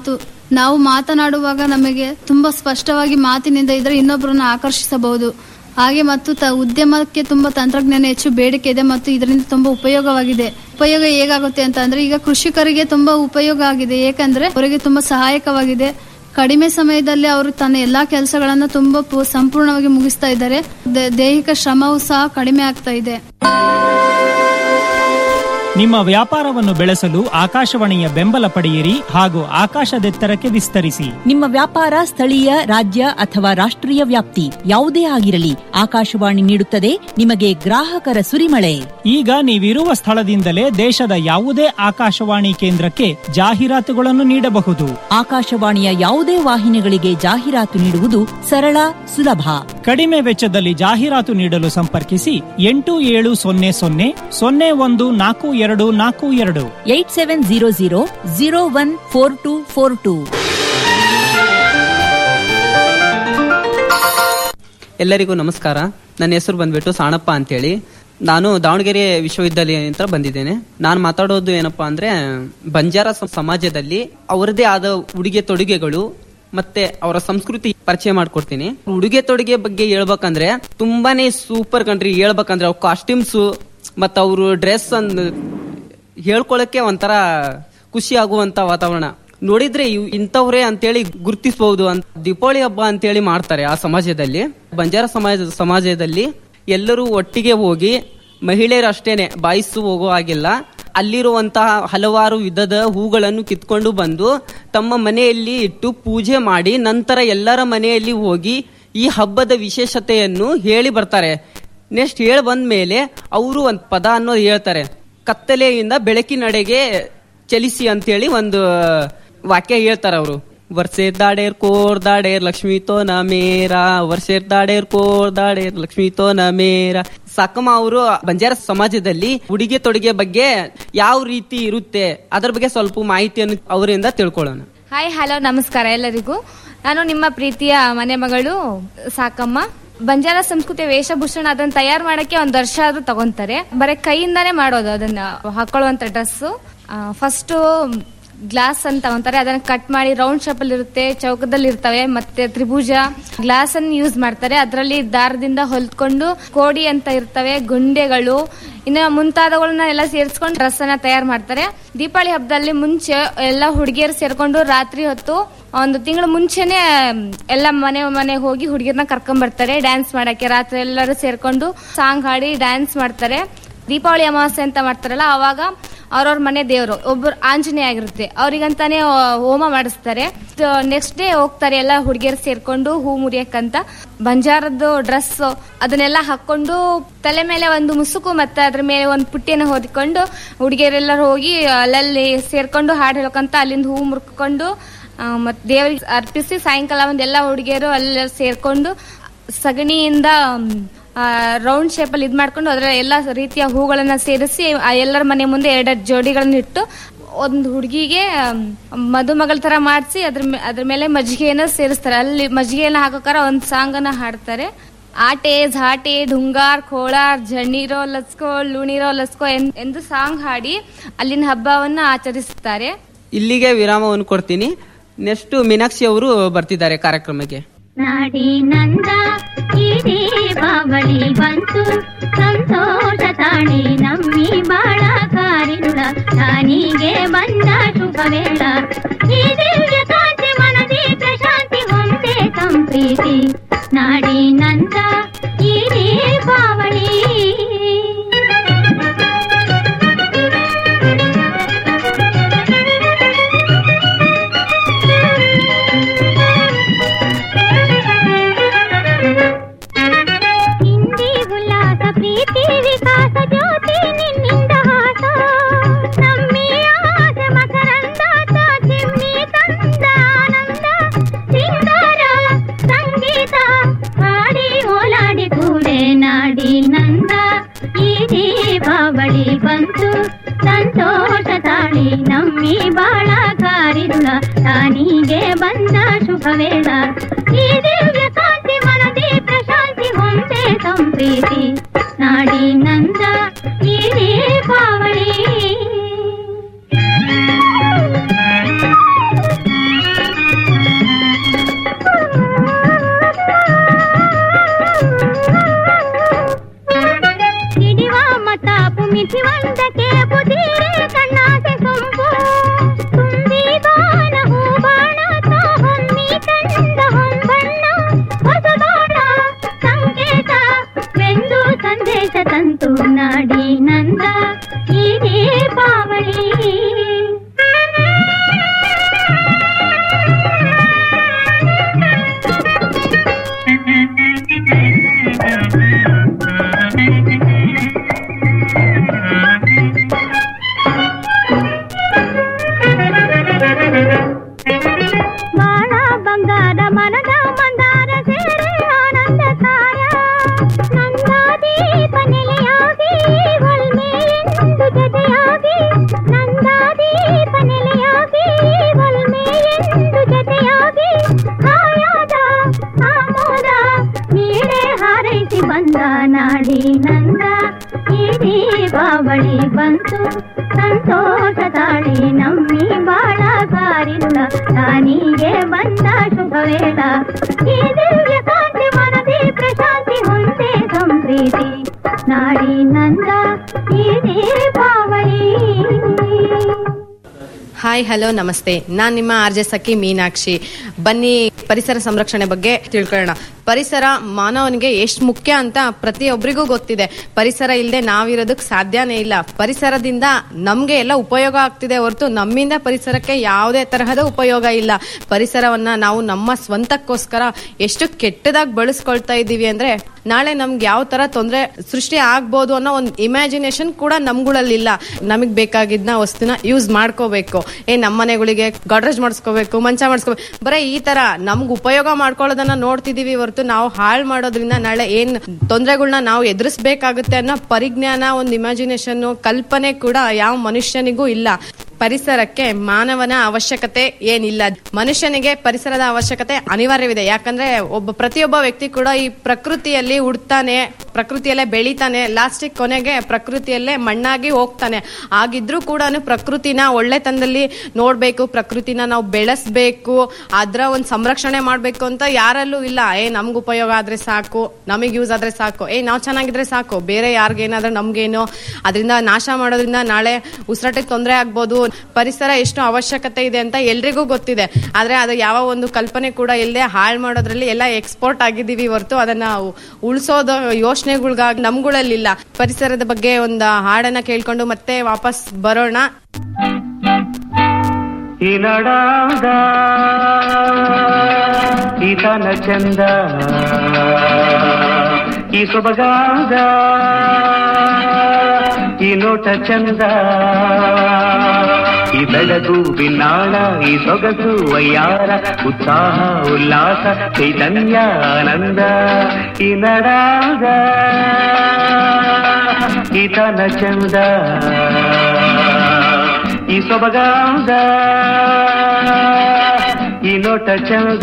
ನಾವು ಮಾತನಾಡುವಾಗ ನಮಗೆ ತುಂಬಾ ಸ್ಪಷ್ಟವಾಗಿ ಮಾತಿನಿಂದ ಇದ್ರೆ ಇನ್ನೊಬ್ಬರನ್ನ ಆಕರ್ಷಿಸಬಹುದು ಹಾಗೆ ಮತ್ತು ತ ಉದ್ಯಮಕ್ಕೆ ತುಂಬಾ ತಂತ್ರಜ್ಞಾನ ಹೆಚ್ಚು ಬೇಡಿಕೆ ಇದೆ ಮತ್ತು ಇದರಿಂದ ತುಂಬಾ ಉಪಯೋಗವಾಗಿದೆ ಉಪಯೋಗ ಹೇಗಾಗುತ್ತೆ ಅಂತ ಅಂದ್ರೆ ಈಗ ಕೃಷಿಕರಿಗೆ ತುಂಬಾ ಉಪಯೋಗ ಆಗಿದೆ ಏಕೆಂದ್ರೆ ಅವರಿಗೆ ತುಂಬಾ ಸಹಾಯಕವಾಗಿದೆ ಕಡಿಮೆ ಸಮಯದಲ್ಲಿ ಅವರು ತನ್ನ ಎಲ್ಲಾ ಕೆಲಸಗಳನ್ನ ತುಂಬಾ ಪೂ- ಸಂಪೂರ್ಣವಾಗಿ ಮುಗಿಸ್ತಾ ಇದ್ದಾರೆ ದ- ದೈಹಿಕ ಶ್ರಮವೂ ಸಹ ಕಡಿಮೆ ಆಗ್ತಾ ಇದೆ ನಿಮ್ಮ ವ್ಯಾಪಾರವನ್ನು ಬೆಳೆಸಲು ಆಕಾಶವಾಣಿಯ ಬೆಂಬಲ ಪಡೆಯಿರಿ ಹಾಗೂ ಆಕಾಶದೆತ್ತರಕ್ಕೆ ವಿಸ್ತರಿಸಿ ನಿಮ್ಮ ವ್ಯಾಪಾರ ಸ್ಥಳೀಯ ರಾಜ್ಯ ಅಥವಾ ರಾಷ್ಟ್ರೀಯ ವ್ಯಾಪ್ತಿ ಯಾವುದೇ ಆಗಿರಲಿ ಆಕಾಶವಾಣಿ ನೀಡುತ್ತದೆ ನಿಮಗೆ ಗ್ರಾಹಕರ ಸುರಿಮಳೆ ಈಗ ನೀವಿರುವ ಸ್ಥಳದಿಂದಲೇ ದೇಶದ ಯಾವುದೇ ಆಕಾಶವಾಣಿ ಕೇಂದ್ರಕ್ಕೆ ಜಾಹೀರಾತುಗಳನ್ನು ನೀಡಬಹುದು ಆಕಾಶವಾಣಿಯ ಯಾವುದೇ ವಾಹಿನಿಗಳಿಗೆ ಜಾಹೀರಾತು ನೀಡುವುದು ಸರಳ ಸುಲಭ ಕಡಿಮೆ ವೆಚ್ಚದಲ್ಲಿ ಜಾಹೀರಾತು ನೀಡಲು ಸಂಪರ್ಕಿಸಿ ಎಂಟು ಏಳು ಸೊನ್ನೆ ಸೊನ್ನೆ ಸೊನ್ನೆ ಒಂದು ನಾಲ್ಕು ಎರಡು ನಾಲ್ಕು ಎರಡು eight seven zero zero zero one four two four two ಎಲ್ಲರಿಗೂ ನಮಸ್ಕಾರ ನನ್ನ ಹೆಸರು ಬಂದ್ಬಿಟ್ಟು ಸಾಣಪ್ಪ ಅಂತೇಳಿ ನಾನು ದಾವಣಗೆರೆ ವಿಶ್ವವಿದ್ಯಾಲಯದಿಂದ ಬಂದಿದ್ದೇನೆ ನಾನು ಮಾತಾಡೋದು ಏನಪ್ಪಾ ಅಂದ್ರೆ ಬಂಜಾರ ಸ- ಸಮಾಜದಲ್ಲಿ ಅವರದೇ ಆದ ಉಡುಗೆ ತೊಡುಗೆಗಳು ಮತ್ತೆ ಅವರ ಸಂಸ್ಕೃತಿ ಪರಿಚಯ ಮಾಡ್ಕೊಡ್ತೀನಿ ಉಡುಗೆ ತೊಡುಗೆ ಬಗ್ಗೆ ಹೇಳ್ಬೇಕಂದ್ರೆ ತುಂಬಾನೇ ಸೂಪರ್ ಕಂಟ್ರಿ ಹೇಳ್ಬೇಕಂದ್ರೆ ಅವ್ರ ಕಾಸ್ಟ್ಯೂಮ್ಸ್ ಮತ್ತ ಅವರು ಡ್ರೆಸ್ ಅಂದ್ ಹೇಳ್ಕೊಳಕ್ಕೆ ಒಂಥರ ಖುಷಿ ಆಗುವಂತ ವಾತಾವರಣ ನೋಡಿದ್ರೆ ಇವ್ ಇಂಥವ್ರೇ ಅಂತೇಳಿ ಗುರುತಿಸಬಹುದು ಅಂತ ದೀಪಾವಳಿ ಹಬ್ಬ ಅಂತೇಳಿ ಮಾಡ್ತಾರೆ ಆ ಸಮಾಜದಲ್ಲಿ ಬಂಜಾರ ಸಮಾಜ ಸಮಾಜದಲ್ಲಿ ಎಲ್ಲರೂ ಒಟ್ಟಿಗೆ ಹೋಗಿ ಮಹಿಳೆಯರು ಅಷ್ಟೇನೆ ಬಾಯಿಸು ಹೋಗೋ ಹಾಗಿಲ್ಲ ಅಲ್ಲಿರುವಂತಹ ಹಲವಾರು ವಿಧದ ಹೂಗಳನ್ನು ಕಿತ್ಕೊಂಡು ಬಂದು ತಮ್ಮ ಮನೆಯಲ್ಲಿ ಇಟ್ಟು ಪೂಜೆ ಮಾಡಿ ನಂತರ ಎಲ್ಲರ ಮನೆಯಲ್ಲಿ ಹೋಗಿ ಈ ಹಬ್ಬದ ವಿಶೇಷತೆಯನ್ನು ಹೇಳಿ ಬರ್ತಾರೆ ನೆಕ್ಸ್ಟ್ ಹೇಳಿ ಬಂದ ಮೇಲೆ ಅವರು ಒಂದು ಪದ ಅನ್ನೋದು ಹೇಳ್ತಾರೆ ಕತ್ತಲೆಯಿಂದ ಬೆಳಕಿನಡೆಗೆ ಚಲಿಸಿ ಅಂತೇಳಿ ಒಂದು ವಾಕ್ಯ ಹೇಳ್ತಾರೆ ಅವರು ವರ್ಷೇರ್ ದಾಡೇರ್ ಕೋರ್ ದಾಡೇರ್ ಲಕ್ಷ್ಮೀ ತೋ ನ ಮೇರ ವರ್ಷೇರ್ ದಾಡೇರ್ ಕೋರ್ ದಾಡೇರ್ ಲಕ್ಷ್ಮೀ ತೋ ನ ಮೇರ ಸಾಕಮ್ಮ ಅವರು ಬಂಜಾರ ಸಮಾಜದಲ್ಲಿ ಉಡುಗೆ ತೊಡುಗೆ ಬಗ್ಗೆ ಯಾವ ರೀತಿ ಇರುತ್ತೆ ಅದ್ರ ಬಗ್ಗೆ ಸ್ವಲ್ಪ ಮಾಹಿತಿಯನ್ನು ಅವರಿಂದ ತಿಳ್ಕೊಳ್ಳೋಣ ಹಾಯ್ ಹಲೋ ನಮಸ್ಕಾರ ಎಲ್ಲರಿಗೂ ನಾನು ನಿಮ್ಮ ಪ್ರೀತಿಯ ಮನೆ ಮಗಳು ಸಾಕಮ್ಮ ಬಂಜಾರ ಸಂಸ್ಕೃತಿಯ ವೇಷಭೂಷಣ ಅದನ್ನ ತಯಾರು ಮಾಡಕ್ಕೆ ಒಂದ್ ವರ್ಷ ಆದ್ರೂ ತಗೊಂತಾರೆ ಬರೀ ಕೈಯಿಂದಾನೇ ಮಾಡೋದು ಅದನ್ನ ಹಾಕೊಳ್ಳುವಂತ ಡ್ರೆಸ್ ಫಸ್ಟ್ ಗ್ಲಾಸ್ ಅಂತ ಅಂತಾರೆ ಅದನ್ನ ಕಟ್ ಮಾಡಿ ರೌಂಡ್ ಶೇಪ್ ಅಲ್ಲಿ ಇರುತ್ತೆ ಚೌಕದಲ್ಲಿ ಇರ್ತವೆ ಮತ್ತೆ ತ್ರಿಭುಜ ಗ್ಲಾಸ್ ಅನ್ನು ಯೂಸ್ ಮಾಡ್ತಾರೆ ಅದರಲ್ಲಿ ದಾರದಿಂದ ಹೊಲ್ಕೊಂಡು ಕೋಡಿ ಅಂತ ಇರ್ತವೆ ಗುಂಡೆಗಳು ಇನ್ನು ಮುಂತಾದವುಗಳನ್ನ ಎಲ್ಲ ಸೇರಿಸ್ಕೊಂಡು ಡ್ರೆಸ್ ಅನ್ನ ತಯಾರು ಮಾಡ್ತಾರೆ ದೀಪಾವಳಿ ಹಬ್ಬದಲ್ಲಿ ಮುಂಚೆ ಎಲ್ಲ ಹುಡುಗಿಯರು ಸೇರ್ಕೊಂಡು ರಾತ್ರಿ ಹೊತ್ತು ಒಂದು ತಿಂಗಳು ಮುಂಚೆನೆ ಎಲ್ಲ ಮನೆ ಮನೆ ಹೋಗಿ ಹುಡುಗಿಯರ್ನ ಕರ್ಕೊಂಡ್ ಬರ್ತಾರೆ ಡ್ಯಾನ್ಸ್ ಮಾಡಕ್ಕೆ ರಾತ್ರಿ ಎಲ್ಲರೂ ಸೇರ್ಕೊಂಡು ಸಾಂಗ್ ಹಾಡಿ ಡ್ಯಾನ್ಸ್ ಮಾಡ್ತಾರೆ ದೀಪಾವಳಿ ಅಮಾವಾಸ್ಯೆ ಅಂತ ಮಾಡ್ತಾರಲ್ಲ ಅವಾಗ ಅವ್ರವ್ರ ಮನೆ ದೇವರು ಒಬ್ಬರು ಆಂಜನೇಯ ಆಗಿರುತ್ತೆ ಅವ್ರಿಗಂತಾನೆ ಆ, ಹೋಮ ಮಾಡಿಸ್ತಾರೆ ನೆಕ್ಸ್ಟ್ ಡೇ ಹೋಗ್ತಾರೆ ಎಲ್ಲ ಹುಡುಗಿಯರು ಸೇರ್ಕೊಂಡು ಹೂ ಮುರಿಯಕ್ಕಂತ ಬಂಜಾರದ್ದು ಡ್ರೆಸ್ ಅದನ್ನೆಲ್ಲ ಹಾಕೊಂಡು ತಲೆ ಮೇಲೆ ಒಂದು ಮುಸುಕು ಮತ್ತೆ ಅದ್ರ ಮೇಲೆ ಒಂದು ಪುಟ್ಟಿಯನ್ನು ಹೊದ್ಕೊಂಡು ಹುಡುಗಿಯರೆಲ್ಲರೂ ಹೋಗಿ ಅಲ್ಲಲ್ಲಿ ಸೇರ್ಕೊಂಡು ಹಾಡು ಹೇಳ್ಕೊಂತ ಅಲ್ಲಿಂದ ಹೂ ಮುರ್ಕೊಂಡು ಮತ್ತೆ ದೇವರಿಗೆ ಅರ್ಪಿಸಿ ಸಾಯಂಕಾಲ ಒಂದ್ ಎಲ್ಲ ಹುಡುಗಿಯರು ಅಲ್ಲಿ ಸೇರ್ಕೊಂಡು ಸಗಣಿಯಿಂದ ರೌಂಡ್ ಶೇಪ್ ಅಲ್ಲಿ ಇದ್ ಮಾಡ್ಕೊಂಡು ಅದರ ಎಲ್ಲ ರೀತಿಯ ಹೂಗಳನ್ನ ಸೇರಿಸಿ ಆ ಎಲ್ಲರ ಮನೆ ಮುಂದೆ ಎರಡೆರಡು ಜೋಡಿಗಳನ್ನ ಇಟ್ಟು ಒಂದು ಹುಡುಗಿಗೆ ಮದುಮಗಳ ತರ ಮಾಡಿಸಿ ಅದ್ರ ಮೇ- ಅದ್ರ ಮೇಲೆ ಮಜ್ಜಿಗೆಯನ್ನ ಸೇರಿಸ್ತಾರೆ ಅಲ್ಲಿ ಮಜ್ಜಿಗೆಯನ್ನ ಹಾಕೋಕಾರ ಒಂದ್ ಸಾಂಗ್ ಅನ್ನ ಹಾಡ್ತಾರೆ ಆಟೆ ಝಾಟೆ ಢುಂಗಾರ್ ಖೋಳಾರ್ ಜಣ್ಣೀರೋ ಲಸ್ಕೋ ಲುಣಿರೋ ಲಸ್ಕೋ ಎನ್- ಎಂದು ಸಾಂಗ್ ಹಾಡಿ ಅಲ್ಲಿನ ಹಬ್ಬವನ್ನ ಆಚರಿಸುತ್ತಾರೆ ಇಲ್ಲಿಗೆ ವಿರಾಮವನ್ನು ಕೊಡ್ತೀನಿ ನೆಕ್ಸ್ಟ್ ಮೀನಾಕ್ಷಿ ಅವರು ಬರ್ತಿದ್ದಾರೆ ಕಾರ್ಯಕ್ರಮಕ್ಕೆ ನಾಡಿನಂದ ಈ ದೀಪಾವಳಿ ಬಂತು ಸಂತೋಷ ತಾಳಿ ನಮ್ಮಿ ಬಾಳ ಕಾರಿರುಳ ತಾನಿಗೆ ಬಂದ ಶುಭ ವೇಳ ಈ ದಿವ್ಯ ಕಾಂತಿ ಮನದಿ ಪ್ರಶಾಂತಿ ಹೊಂದೆ ಸಂಪ್ರೀತಿ ನಾಡಿನಂದ ಈ ದೀಪಾವಳಿ ಹಿಂದಿ ಉಲ್ಲಾಸ ಪ್ರೀತಿ ವಿಕಾಸ ಜ್ಯೋತಿ ನಿನ್ನಿಂದ ಹಾಸ ನಮ್ಮಿ ಆಸೆ ಮಕರಂದ ಚಿಮ್ಮಿ ತಂದ ಆನಂದ ಸಿಂಗಾರ ಸಂಗೀತ ಹಾಡಿ ಓಲಾಡಿ ಕೂಡೆ ನಾಡಿ ನಂದ ಈ ದೀಪಾವಳಿ ಬಂತು ಸಂತೋಷ ತಾಳಿ ನಮ್ಮಿ ಬಾಳ ಕಾರಿರುಳ ತಾನಿಗೆ ಬಂದ ಶುಭ ವೇಳ ಈ ದಿವ್ಯ ಕಾಂತಿ ಮನದಿ ಪ್ರಶಾಂತಿ ಹೊಂದೆ ಸಂಪ್ರೀತಿ ನಾಡಿನಂದ ಈ ದೀಪಾವಳಿ ಮಿಥಿವಂತಕ್ಕೆ ಬುದಿರೆ ಕಣ್ಣಾಸೆ ಸೊಂಪು ತುಂಬಿ ಬಾನ ಹೂಬಾಣ ತಾ ಹೊಮ್ಮಿ ತಂದ ಹೊಂಬಣ್ಣ ಹೊಸಬಾಣ ಸಂಕೇತ ವೆಂದು ಸಂದೇಶ ತಂತು ನಾಡಿ ನಂದ ಈ ದೀಪಾವಳಿ ಬಾಳ ಬಂಗಾರ ಮನದ ಮಂದಾರ ಸೇರೆ ಆನಂದ ತಾರ ನಂದ ದೀಪ ನೆಲೆಯಾಗಿ ಹೊಲ್ಮೆ ಎಂದು ಜೊತೆಯಾಗಿ ನಂದ ದೀಪ ನೆಲೆಯಾಗಿ ಹೊಲ್ಮೆ ಎಂದು ಜೊತೆಯಾಗಿ ಹಾಯಾದ ಆಮೋದ ನೀಡೆ ಹಾರೈಸಿ ಬಂದ ನಾಡಿ ನಂದ ಈ ದೀಪಾವಳಿ ಬಂತು ಸಂತೋಷ ತಾಳಿ ನಮ್ಮಿ ಬಾಳ ಕಾರಿಂದ ತಾನಿಗೆ ಬಂದ ಶುಭ ವೇಳ ಈ ದಿವ್ಯ ಕಾಂತಿ ಮನದಿ ಪ್ರಶಾಂತಿ ಹೊಂದೆ ಸಂಪ್ರೀತಿ ನಾಡಿ ನಂದ ಈ ದೀಪಾವಳಿ ಹಾಯ್ ಹಲೋ ನಮಸ್ತೆ ನಾನ್ ನಿಮ್ಮ ಆರ್ ಜೆ ಸಖಿ ಮೀನಾಕ್ಷಿ ಬನ್ನಿ ಪರಿಸರ ಸಂರಕ್ಷಣೆ ಬಗ್ಗೆ ತಿಳ್ಕೊಳ್ಳೋಣ ಪರಿಸರ ಮಾನವನಿಗೆ ಎಷ್ಟು ಮುಖ್ಯ ಅಂತ ಪ್ರತಿಯೊಬ್ಬರಿಗೂ ಗೊತ್ತಿದೆ ಪರಿಸರ ಇಲ್ಲದೆ ನಾವಿರೋದಕ್ಕೆ ಸಾಧ್ಯನೇ ಇಲ್ಲ ಪರಿಸರದಿಂದ ನಮ್ಗೆ ಎಲ್ಲ ಉಪಯೋಗ ಆಗ್ತಿದೆ ಹೊರತು ನಮ್ಮಿಂದ ಪರಿಸರಕ್ಕೆ ಯಾವುದೇ ತರಹದ ಉಪಯೋಗ ಇಲ್ಲ ಪರಿಸರವನ್ನ ನಾವು ನಮ್ಮ ಸ್ವಂತಕ್ಕೋಸ್ಕರ ಎಷ್ಟು ಕೆಟ್ಟದಾಗಿ ಬಳಸ್ಕೊಳ್ತಾ ಇದ್ದೀವಿ ಅಂದ್ರೆ ನಾಳೆ ನಮ್ಗೆ ಯಾವ ತರ ತೊಂದರೆ ಸೃಷ್ಟಿ ಆಗ್ಬೋದು ಅನ್ನೋ ಒಂದು ಇಮ್ಯಾಜಿನೇಷನ್ ಕೂಡ ನಮ್ಗಳಲ್ಲಿಲ್ಲ ನಮಗ್ ಬೇಕಾಗಿದ್ನ ವಸ್ತುನ ಯೂಸ್ ಮಾಡ್ಕೋಬೇಕು ಏ ನಮ್ಮ ಮನೆಗಳಿಗೆ ಗಾಡ್ರೇಜ್ ಮಾಡಿಸ್ಕೋಬೇಕು ಮಂಚ ಮಾಡಿಸ್ಕೋಬೇಕು ಬರೀ ಈ ತರ ನಮ್ಗೆ ಉಪಯೋಗ ಮಾಡ್ಕೊಳ್ಳೋದನ್ನ ನೋಡ್ತಿದೀವಿ ಹೊರತು ನಾವು ಹಾಳು ಮಾಡೋದ್ರಿಂದ ನಾಳೆ ಏನ್ ತೊಂದರೆಗಳನ್ನ ನಾವು ಎದುರಿಸ್ಬೇಕಾಗುತ್ತೆ ಅನ್ನೋ ಪರಿಜ್ಞಾನ ಒಂದು ಇಮ್ಯಾಜಿನೇಷನ್ ಕಲ್ಪನೆ ಕೂಡ ಯಾವ ಮನುಷ್ಯನಿಗೂ ಇಲ್ಲ ಪರಿಸರಕ್ಕೆ ಮಾನವನ ಅವಶ್ಯಕತೆ ಏನಿಲ್ಲ ಮನುಷ್ಯನಿಗೆ ಪರಿಸರದ ಅವಶ್ಯಕತೆ ಅನಿವಾರ್ಯವಿದೆ ಯಾಕಂದ್ರೆ ಒಬ್ಬ ಪ್ರತಿಯೊಬ್ಬ ವ್ಯಕ್ತಿ ಕೂಡ ಈ ಪ್ರಕೃತಿಯಲ್ಲಿ ಉಡ್ತಾನೆ ಪ್ರಕೃತಿಯಲ್ಲೇ ಬೆಳಿತಾನೆ ಲಾಸ್ಟಿಗೆ ಕೊನೆಗೆ ಪ್ರಕೃತಿಯಲ್ಲೇ ಮಣ್ಣಾಗಿ ಹೋಗ್ತಾನೆ ಆಗಿದ್ರೂ ಕೂಡ ಪ್ರಕೃತಿನ ಒಳ್ಳೆತನದಲ್ಲಿ ನೋಡ್ಬೇಕು ಪ್ರಕೃತಿನ ನಾವು ಬೆಳೆಸ್ಬೇಕು ಅದ್ರ ಒಂದು ಸಂರಕ್ಷಣೆ ಮಾಡ್ಬೇಕು ಅಂತ ಯಾರಲ್ಲೂ ಇಲ್ಲ ಏ ನಮ್ಗೆ ಉಪಯೋಗ ಆದ್ರೆ ಸಾಕು ನಮಗೆ ಯೂಸ್ ಆದ್ರೆ ಸಾಕು ಏ ನಾವು ಚೆನ್ನಾಗಿದ್ರೆ ಸಾಕು ಬೇರೆ ಯಾರಿಗೇನಾದ್ರೂ ನಮ್ಗೇನು ಅದರಿಂದ ನಾಶ ಮಾಡೋದ್ರಿಂದ ನಾಳೆ ಉಸಿರಾಟಕ್ಕೆ ತೊಂದರೆ ಆಗ್ಬೋದು ಪರಿಸರ ಎಷ್ಟು ಅವಶ್ಯಕತೆ ಇದೆ ಅಂತ ಎಲ್ರಿಗೂ ಗೊತ್ತಿದೆ ಆದ್ರೆ ಅದು ಯಾವ ಒಂದು ಕಲ್ಪನೆ ಕೂಡ ಇಲ್ಲದೆ ಹಾಳು ಮಾಡೋದ್ರಲ್ಲಿ ಎಲ್ಲ ಎಕ್ಸ್ಪೋರ್ಟ್ ಆಗಿದ್ದೀವಿ ಹೊರತು ಅದನ್ನ ಉಳಿಸೋದು ಯೋಚನೆಗಳ್ಗಾಗಿ ನಮ್ಗಳಲ್ಲಿಲ್ಲ ಪರಿಸರದ ಬಗ್ಗೆ ಒಂದು ಹಾಡನ್ನ ಕೇಳ್ಕೊಂಡು ಮತ್ತೆ ವಾಪಸ್ ಬರೋಣ ಈ ನಡಾದ ಈತನ ಚಂದ ಈ ಸೊಬಗಾದ ಈ ನೋಟ ಚಂದ ಈ ಬೆಳಗು ಬಿನ್ನಾಳ ಈ ಸೊಗಸು ವಯ್ಯಾರ ಉತ್ಸಾಹ ಉಲ್ಲಾಸ ಚೈತನ್ಯ ಆನಂದ ಈ ನಡಾದ ಈತನ ಚಂದ ಈ ಸೊಬಗಾದ ಈ ನೋಟ ಚಂದ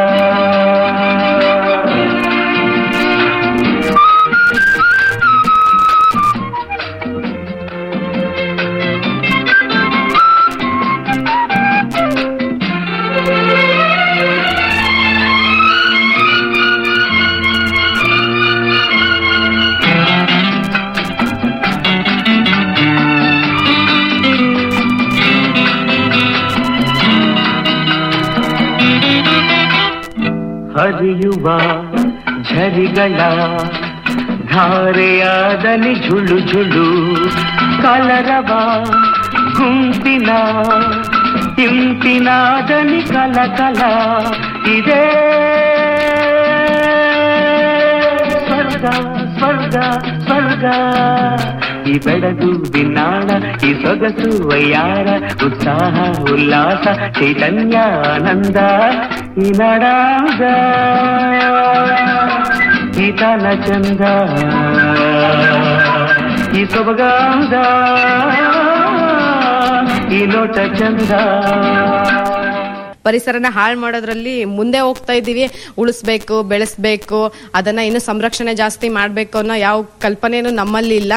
ಹರಿಯುವ ಝರಿಗಳ ಧಾರೆಯಾದಲ್ಲಿ ಝುಳು ಝುಳು ಕಲರವ ಗುಂಪಿನ ಇಂಪಿನಾದಲ್ಲಿ ಕಲ ಕಲ ಇದೆ ಸ್ವರ್ಗ ಸ್ವರ್ಗ ಸ್ವರ್ಗ ಈ ಬೆಳಗು ಬಿನ್ನಾಳ ಈ ಸೊಗಸು ವಯ್ಯಾರ ಉತ್ಸಾಹ ಉಲ್ಲಾಸ ಚೈತನ್ಯ ಆನಂದ ಈ ನಡಾದ ಈ ತಾನ ಚಂದ ಈ ಸೊಬಗಾದ ಈ ನೋಟ ಚಂದ ಪರಿಸರನ ಹಾಳು ಮಾಡೋದ್ರಲ್ಲಿ ಮುಂದೆ ಹೋಗ್ತಾ ಇದ್ದೀವಿ ಉಳಿಸ್ಬೇಕು ಬೆಳೆಸ್ಬೇಕು ಅದನ್ನ ಇನ್ನು ಸಂರಕ್ಷಣೆ ಜಾಸ್ತಿ ಮಾಡ್ಬೇಕು ಅನ್ನೋ ಯಾವ ಕಲ್ಪನೆನೂ ನಮ್ಮಲ್ಲಿ ಇಲ್ಲ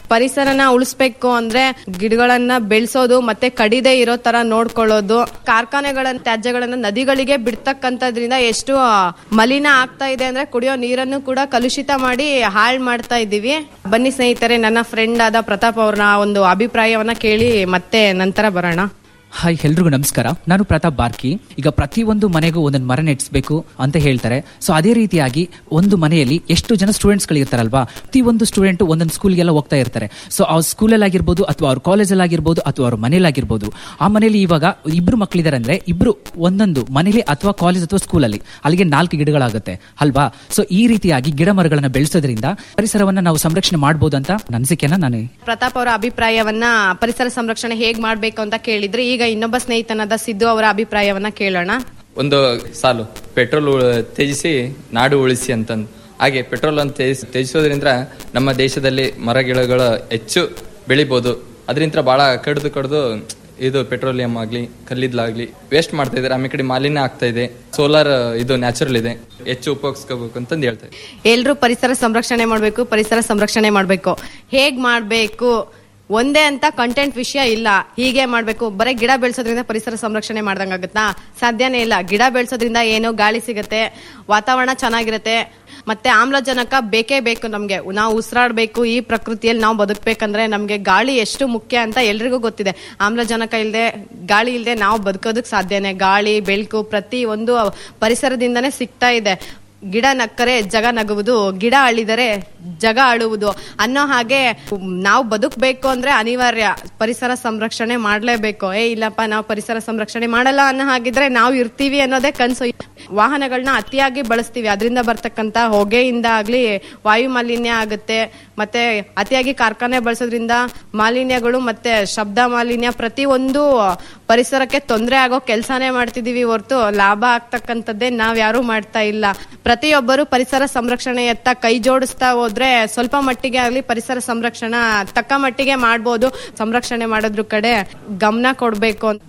ಪರಿಸರನ ಉಳಿಸ್ಬೇಕು ಅಂದ್ರೆ ಗಿಡಗಳನ್ನ ಬೆಳೆಸೋದು ಮತ್ತೆ ಕಡಿದೆ ಇರೋ ತರ ನೋಡ್ಕೊಳ್ಳೋದು ಕಾರ್ಖಾನೆಗಳ ತ್ಯಾಜ್ಯಗಳನ್ನ ನದಿಗಳಿಗೆ ಬಿಡ್ತಕ್ಕಂಥದ್ರಿಂದ ಎಷ್ಟು ಆ, ಮಲಿನ ಆಗ್ತಾ ಇದೆ ಅಂದ್ರೆ ಕುಡಿಯೋ ನೀರನ್ನು ಕೂಡ ಕಲುಷಿತ ಮಾಡಿ ಹಾಳ್ ಮಾಡ್ತಾ ಇದ್ದೀವಿ ಬನ್ನಿ ಸ್ನೇಹಿತರೆ ನನ್ನ ಫ್ರೆಂಡ್ ಆದ ಪ್ರತಾಪ್ ಅವ್ರನ್ನ ಒಂದು ಅಭಿಪ್ರಾಯವನ್ನ ಕೇಳಿ ಮತ್ತೆ ನಂತರ ಬರೋಣ ಹಾಯ್ ಎಲ್ರಿಗೂ ನಮಸ್ಕಾರ ನಾನು ಪ್ರತಾಪ್ ಬಾರ್ಕಿ ಈಗ ಪ್ರತಿಯೊಂದು ಮನೆಗೂ ಒಂದೊಂದು ಮರ ನೆಟ್ಸ್ಬೇಕು ಅಂತ ಹೇಳ್ತಾರೆ ಸೊ ಅದೇ ರೀತಿಯಾಗಿ ಒಂದು ಮನೆಯಲ್ಲಿ ಎಷ್ಟು ಜನ ಸ್ಟೂಡೆಂಟ್ಸ್ ಗಳಿರ್ತಾರಲ್ವಾ ಪ್ರತಿ ಒಂದು ಸ್ಟೂಡೆಂಟ್ ಒಂದೊಂದು ಸ್ಕೂಲ್ಗೆಲ್ಲ ಹೋಗ್ತಾ ಇರ್ತಾರೆ ಸೊ ಅವ್ರ ಸ್ಕೂಲಲ್ಲಿ ಆಗಿರ್ಬೋದು ಅಥವಾ ಅವ್ರ ಕಾಲೇಜಲ್ಲಿ ಆಗಿರ್ಬೋದು ಅಥವಾ ಅವ್ರ ಮನೇಲಿ ಆಗಿರ್ಬೋದು ಆ ಮನೇಲಿ ಇವಾಗ ಇಬ್ರು ಮಕ್ಕಳಿದ್ದಾರೆ ಅಂದ್ರೆ ಇಬ್ರು ಒಂದೊಂದು ಮನೇಲಿ ಅಥವಾ ಕಾಲೇಜ್ ಅಥವಾ ಸ್ಕೂಲಲ್ಲಿ ಅಲ್ಲಿಗೆ ನಾಲ್ಕು ಗಿಡಗಳಾಗುತ್ತೆ ಅಲ್ವಾ ಸೊ ಈ ರೀತಿಯಾಗಿ ಗಿಡ ಮರಗಳನ್ನ ಬೆಳೆಸೋದ್ರಿಂದ ಪರಿಸರವನ್ನ ನಾವು ಸಂರಕ್ಷಣೆ ಮಾಡ್ಬೋದು ಅಂತ ನನ್ನ ಅನಿಸಿಕೆನ ನಾನು ಪ್ರತಾಪ್ ಅವರ ಅಭಿಪ್ರಾಯವನ್ನ ಪರಿಸರ ಸಂರಕ್ಷಣೆ ಹೇಗ್ ಮಾಡ್ಬೇಕು ಅಂತ ಕೇಳಿದ್ರೆ ಈಗ ಇನ್ನೊಬ್ಬ ಸ್ನೇಹಿತನಾದ ಸಿದ್ದು ಅವರ ಅಭಿಪ್ರಾಯವನ್ನ ಕೇಳೋಣ ಒಂದು ಸಾಲು ಪೆಟ್ರೋಲ್ ಉಳ- ತ್ಯಜಿಸಿ ನಾಡು ಉಳಿಸಿ ಅಂತಂದು ಹಾಗೆ ಪೆಟ್ರೋಲ್ ಅನ್ನು ತ್ಯಜಿಸ್- ತ್ಯಜಿಸೋದ್ರಿಂದ ನಮ್ಮ ದೇಶದಲ್ಲಿ ಮರಗಿಡಗಳು ಹೆಚ್ಚು ಬೆಳಿಬೋದು ಅದರಿಂದ ಬಹಳ ಕಡ್ದು ಕಡ್ದು ಇದು ಪೆಟ್ರೋಲಿಯಂ ಆಗ್ಲಿ ಕಲ್ಲಿದ್ಲಾಗ್ಲಿ ವೇಸ್ಟ್ ಮಾಡ್ತಾ ಇದ್ದಾರೆ ಆಮೇಲೆ ಕಡೆ ಮಾಲಿನ್ಯ ಆಗ್ತಾ ಇದೆ ಸೋಲಾರ್ ಇದು ನ್ಯಾಚುರಲ್ ಇದೆ ಹೆಚ್ಚು ಉಪಯೋಗಿಸ್ಕೋಬೇಕು ಅಂತಂದು ಹೇಳ್ತಾ ಇದ್ದಾರೆ. ಎಲ್ರು ಪರಿಸರ ಸಂರಕ್ಷಣೆ ಮಾಡ್ಬೇಕು ಪರಿಸರ ಸಂರಕ್ಷಣೆ ಮಾಡ್ಬೇಕು ಹೇಗ್ ಮಾಡ್ಬೇಕು ಒಂದೇ ಅಂತ ಕಂಟೆಂಟ್ ವಿಷಯ ಇಲ್ಲ ಹೀಗೆ ಮಾಡ್ಬೇಕು ಬರೀ ಗಿಡ ಬೆಳೆಸೋದ್ರಿಂದ ಪರಿಸರ ಸಂರಕ್ಷಣೆ ಮಾಡ್ದಂಗಾಗುತ್ತಾ ಸಾಧ್ಯನೇ ಇಲ್ಲ ಗಿಡ ಬೆಳೆಸೋದ್ರಿಂದ ಏನು ಗಾಳಿ ಸಿಗುತ್ತೆ ವಾತಾವರಣ ಚೆನ್ನಾಗಿರುತ್ತೆ ಮತ್ತೆ ಆಮ್ಲಜನಕ ಬೇಕೇ ಬೇಕು ನಮ್ಗೆ ನಾವು ಉಸಿರಾಡ್ಬೇಕು ಈ ಪ್ರಕೃತಿಯಲ್ಲಿ ನಾವು ಬದುಕ್ಬೇಕಂದ್ರೆ ನಮ್ಗೆ ಗಾಳಿ ಎಷ್ಟು ಮುಖ್ಯ ಅಂತ ಎಲ್ರಿಗೂ ಗೊತ್ತಿದೆ ಆಮ್ಲಜನಕ ಇಲ್ಲದೆ ಗಾಳಿ ಇಲ್ಲದೆ ನಾವು ಬದುಕೋದಕ್ ಸಾಧ್ಯನೇ ಗಾಳಿ ಬೆಳಕು ಪ್ರತಿ ಒಂದು ಪರಿಸರದಿಂದನೇ ಸಿಗ್ತಾ ಇದೆ ಗಿಡ ನಕ್ಕರೆ ಜಗ ನಗುವುದು ಗಿಡ ಅಳಿದರೆ ಜಗ ಅಳುವುದು ಅನ್ನೋ ಹಾಗೆ ನಾವು ಬದುಕಬೇಕು ಅಂದ್ರೆ ಅನಿವಾರ್ಯ ಪರಿಸರ ಸಂರಕ್ಷಣೆ ಮಾಡ್ಲೇಬೇಕು ಏ ಇಲ್ಲಪ್ಪ ನಾವು ಪರಿಸರ ಸಂರಕ್ಷಣೆ ಮಾಡಲ್ಲ ಅನ್ನೋ ಹಾಗಿದ್ರೆ ನಾವು ಇರ್ತೀವಿ ಅನ್ನೋದೇ ಕನ್ಸು ವಾಹನಗಳನ್ನ ಅತಿಯಾಗಿ ಬಳಸ್ತೀವಿ ಅದರಿಂದ ಬರ್ತಕ್ಕಂತ ಹೊಗೆಯಿಂದ ಆಗ್ಲಿ ವಾಯು ಮಾಲಿನ್ಯ ಆಗುತ್ತೆ ಮತ್ತೆ ಅತಿಯಾಗಿ ಕಾರ್ಖಾನೆ ಬಳಸೋದ್ರಿಂದ ಮಾಲಿನ್ಯಗಳು ಮತ್ತೆ ಶಬ್ದ ಮಾಲಿನ್ಯ ಪ್ರತಿ ಒಂದು ಪರಿಸರಕ್ಕೆ ತೊಂದರೆ ಆಗೋ ಕೆಲಸನೇ ಮಾಡ್ತಿದೀವಿ ಹೊರತು ಲಾಭ ಆಗ್ತಕ್ಕಂಥದ್ದೇ ನಾವ್ ಯಾರು ಮಾಡ್ತಾ ಇಲ್ಲ ಪ್ರತಿಯೊಬ್ಬರು ಪರಿಸರ ಸಂರಕ್ಷಣೆಯತ್ತ ಕೈ ಜೋಡಿಸ್ತಾ ಹೋದ್ರೆ ಸ್ವಲ್ಪ ಮಟ್ಟಿಗೆ ಆಗ್ಲಿ ಪರಿಸರ ಸಂರಕ್ಷಣಾ ತಕ್ಕ ಮಟ್ಟಿಗೆ ಮಾಡ್ಬೋದು ಸಂರಕ್ಷಣೆ ಮಾಡೋದ್ರ ಕಡೆ ಗಮನ ಕೊಡ್ಬೇಕು ಅಂತ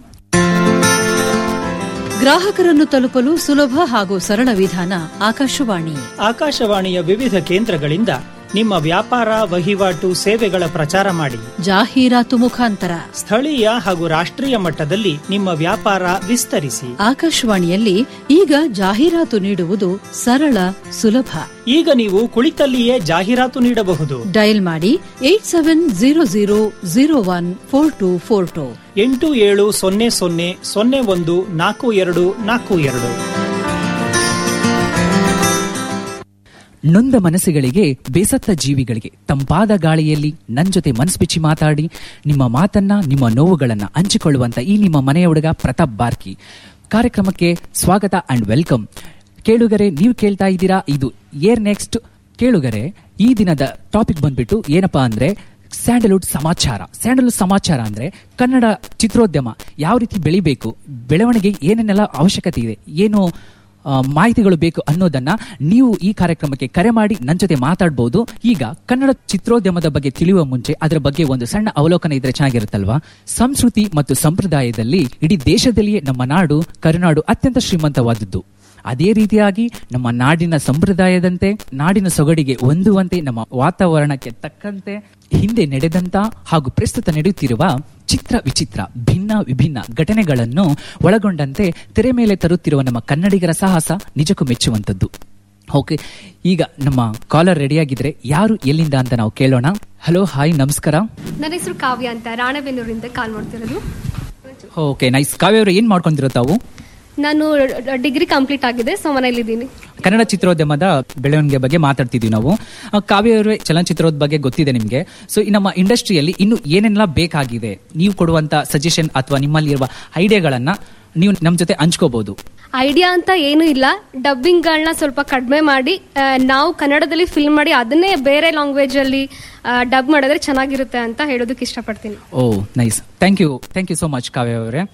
ಗ್ರಾಹಕರನ್ನು ತಲುಪಲು ಸುಲಭ ಹಾಗೂ ಸರಳ ವಿಧಾನ ಆಕಾಶವಾಣಿ ಆಕಾಶವಾಣಿಯ ವಿವಿಧ ಕೇಂದ್ರಗಳಿಂದ ನಿಮ್ಮ ವ್ಯಾಪಾರ ವಹಿವಾಟು ಸೇವೆಗಳ ಪ್ರಚಾರ ಮಾಡಿ ಜಾಹೀರಾತು ಮುಖಾಂತರ ಸ್ಥಳೀಯ ಹಾಗೂ ರಾಷ್ಟ್ರೀಯ ಮಟ್ಟದಲ್ಲಿ ನಿಮ್ಮ ವ್ಯಾಪಾರ ವಿಸ್ತರಿಸಿ ಆಕಾಶವಾಣಿಯಲ್ಲಿ ಈಗ ಜಾಹೀರಾತು ನೀಡುವುದು ಸರಳ ಸುಲಭ ಈಗ ನೀವು ಕುಳಿತಲ್ಲಿಯೇ ಜಾಹೀರಾತು ನೀಡಬಹುದು ಡಯಲ್ ಮಾಡಿ eight seven zero zero zero one four two four two ಎಂಟು ಏಳು ಸೊನ್ನೆ ಸೊನ್ನೆ ಸೊನ್ನೆ ಒಂದು ನಾಲ್ಕು ಎರಡು ನಾಲ್ಕು ಎರಡು ನೊಂದ ಮನಸ್ಸುಗಳಿಗೆ ಬೇಸತ್ತ ಜೀವಿಗಳಿಗೆ ತಂಪಾದ ಗಾಳಿಯಲ್ಲಿ ನನ್ ಜೊತೆ ಮನಸ್ಬಿಚ್ಚಿ ಮಾತಾಡಿ ನಿಮ್ಮ ಮಾತನ್ನ ನಿಮ್ಮ ನೋವುಗಳನ್ನ ಹಂಚಿಕೊಳ್ಳುವಂತ ಈ ನಿಮ್ಮ ಮನೆಯ ಹುಡುಗ ಪ್ರತಾಪ್ ಬಾರ್ಕಿ ಕಾರ್ಯಕ್ರಮಕ್ಕೆ ಸ್ವಾಗತ ಅಂಡ್ ವೆಲ್ಕಮ್ ಕೇಳುಗರೆ ನೀವು ಕೇಳ್ತಾ ಇದ್ದೀರಾ ಇದು ಏರ್ ನೆಕ್ಸ್ಟ್ ಕೇಳುಗರೆ ಈ ದಿನದ ಟಾಪಿಕ್ ಬಂದ್ಬಿಟ್ಟು ಏನಪ್ಪಾ ಅಂದ್ರೆ ಸ್ಯಾಂಡಲ್ವುಡ್ ಸಮಾಚಾರ ಸ್ಯಾಂಡಲ್ವುಡ್ ಸಮಾಚಾರ ಅಂದ್ರೆ ಕನ್ನಡ ಚಿತ್ರೋದ್ಯಮ ಯಾವ ರೀತಿ ಬೆಳಿಬೇಕು ಬೆಳವಣಿಗೆ ಏನೇನೆಲ್ಲ ಅವಶ್ಯಕತೆ ಇದೆ ಏನು ಆ, ಮಾಹಿತಿಗಳು ಬೇಕು ಅನ್ನೋದನ್ನ ನೀವು ಈ ಕಾರ್ಯಕ್ರಮಕ್ಕೆ ಕರೆ ಮಾಡಿ ನನ್ನ ಜೊತೆ ಮಾತಾಡಬಹುದು ಈಗ ಕನ್ನಡ ಚಿತ್ರೋದ್ಯಮದ ಬಗ್ಗೆ ತಿಳಿಯುವ ಮುಂಚೆ ಅದರ ಬಗ್ಗೆ ಒಂದು ಸಣ್ಣ ಅವಲೋಕನ ಇದ್ರೆ ಚೆನ್ನಾಗಿರುತ್ತಲ್ವಾ ಸಂಸ್ಕೃತಿ ಮತ್ತು ಸಂಪ್ರದಾಯದಲ್ಲಿ ಇಡೀ ದೇಶದಲ್ಲಿಯೇ ನಮ್ಮ ನಾಡು ಕರುನಾಡು ಅತ್ಯಂತ ಶ್ರೀಮಂತವಾದದ್ದು ಅದೇ ರೀತಿಯಾಗಿ ನಮ್ಮ ನಾಡಿನ ಸಂಪ್ರದಾಯದಂತೆ ನಾಡಿನ ಸೊಗಡಿಗೆ ಹೊಂದುವಂತೆ ನಮ್ಮ ವಾತಾವರಣಕ್ಕೆ ತಕ್ಕಂತೆ ಹಿಂದೆ ನಡೆದಂತ ಹಾಗೂ ಪ್ರಸ್ತುತ ನಡೆಯುತ್ತಿರುವ ಚಿತ್ರ ವಿಚಿತ್ರ ಭಿನ್ನ ವಿಭಿನ್ನ ಘಟನೆಗಳನ್ನು ಒಳಗೊಂಡಂತೆ ತೆರೆ ಮೇಲೆ ತರುತ್ತಿರುವ ನಮ್ಮ ಕನ್ನಡಿಗರ ಸಾಹಸ ನಿಜಕ್ಕೂ ಮೆಚ್ಚುವಂತದ್ದು ಓಕೆ ಈಗ ನಮ್ಮ ಕಾಲರ್ ರೆಡಿಯಾಗಿದ್ರೆ ಯಾರು ಎಲ್ಲಿಂದ ಅಂತ ನಾವು ಕೇಳೋಣ ಹಲೋ ಹಾಯ್ ನಮಸ್ಕಾರ ನನ್ನ ಹೆಸರು ಕಾವ್ಯ ಅಂತ ರಾಣೆಬೆನ್ನೂರಿಂದ ಕಾಲ್ ಮಾಡ್ತಿರೋದು ಓಕೆ ನೈಸ್ ಕಾವ್ಯ ಅವರು ಏನ್ ಮಾಡ್ಕೊಂಡಿರೋ ತಾವು ನಾನು ಡಿಗ್ರಿ ಕಂಪ್ಲೀಟ್ ಆಗಿದೆ ಸೊ ಮನೇಲಿದ್ದೀನಿ ಕನ್ನಡ ಚಿತ್ರೋದ್ಯಮದ ಬೆಳವಣಿಗೆ ಬಗ್ಗೆ ಮಾತಾಡ್ತಿದ್ವಿ ನಾವು ಆ, ಕಾವ್ಯ ಅವರೇ ಚಲನಚಿತ್ರದ ಬಗ್ಗೆ ಗೊತ್ತಿದೆ ನಿಮಗೆ ಸೊ ಈ ನಮ್ಮ ಇಂಡಸ್ಟ್ರಿಯಲ್ಲಿ ಇನ್ನು ಏನೆಲ್ಲ ಬೇಕಾಗಿದೆ ನೀವು ಕೊಡುವಂತ ಸಜೆಷನ್ ಅಥವಾ ನಿಮ್ಮಲ್ಲಿರುವ ಐಡಿಯಾಗಳನ್ನ ನೀವು ನಮ್ಮ ಜೊತೆ ಹಂಚ್ಕೋಬಹುದು ಐಡಿಯಾ ಅಂತ ಏನೂ ಇಲ್ಲ ಡಬ್ಬಿಂಗ್ಗಳನ್ನ ಸ್ವಲ್ಪ ಕಡಿಮೆ ಮಾಡಿ ಆ, ನಾವು ಕನ್ನಡದಲ್ಲಿ ಫಿಲ್ಮ್ ಮಾಡಿ ಅದನ್ನೇ ಬೇರೆ ಲ್ಯಾಂಗ್ವೇಜ್ ಅಲ್ಲಿ ಡಬ್ ಮಾಡಿದ್ರೆ ಚೆನ್ನಾಗಿರುತ್ತೆ ಅಂತ ಹೇಳೋದಕ್ಕೆ ಇಷ್ಟಪಡ್ತೀನಿ oh nice thank you thank you so much Kavya ಅವರೇ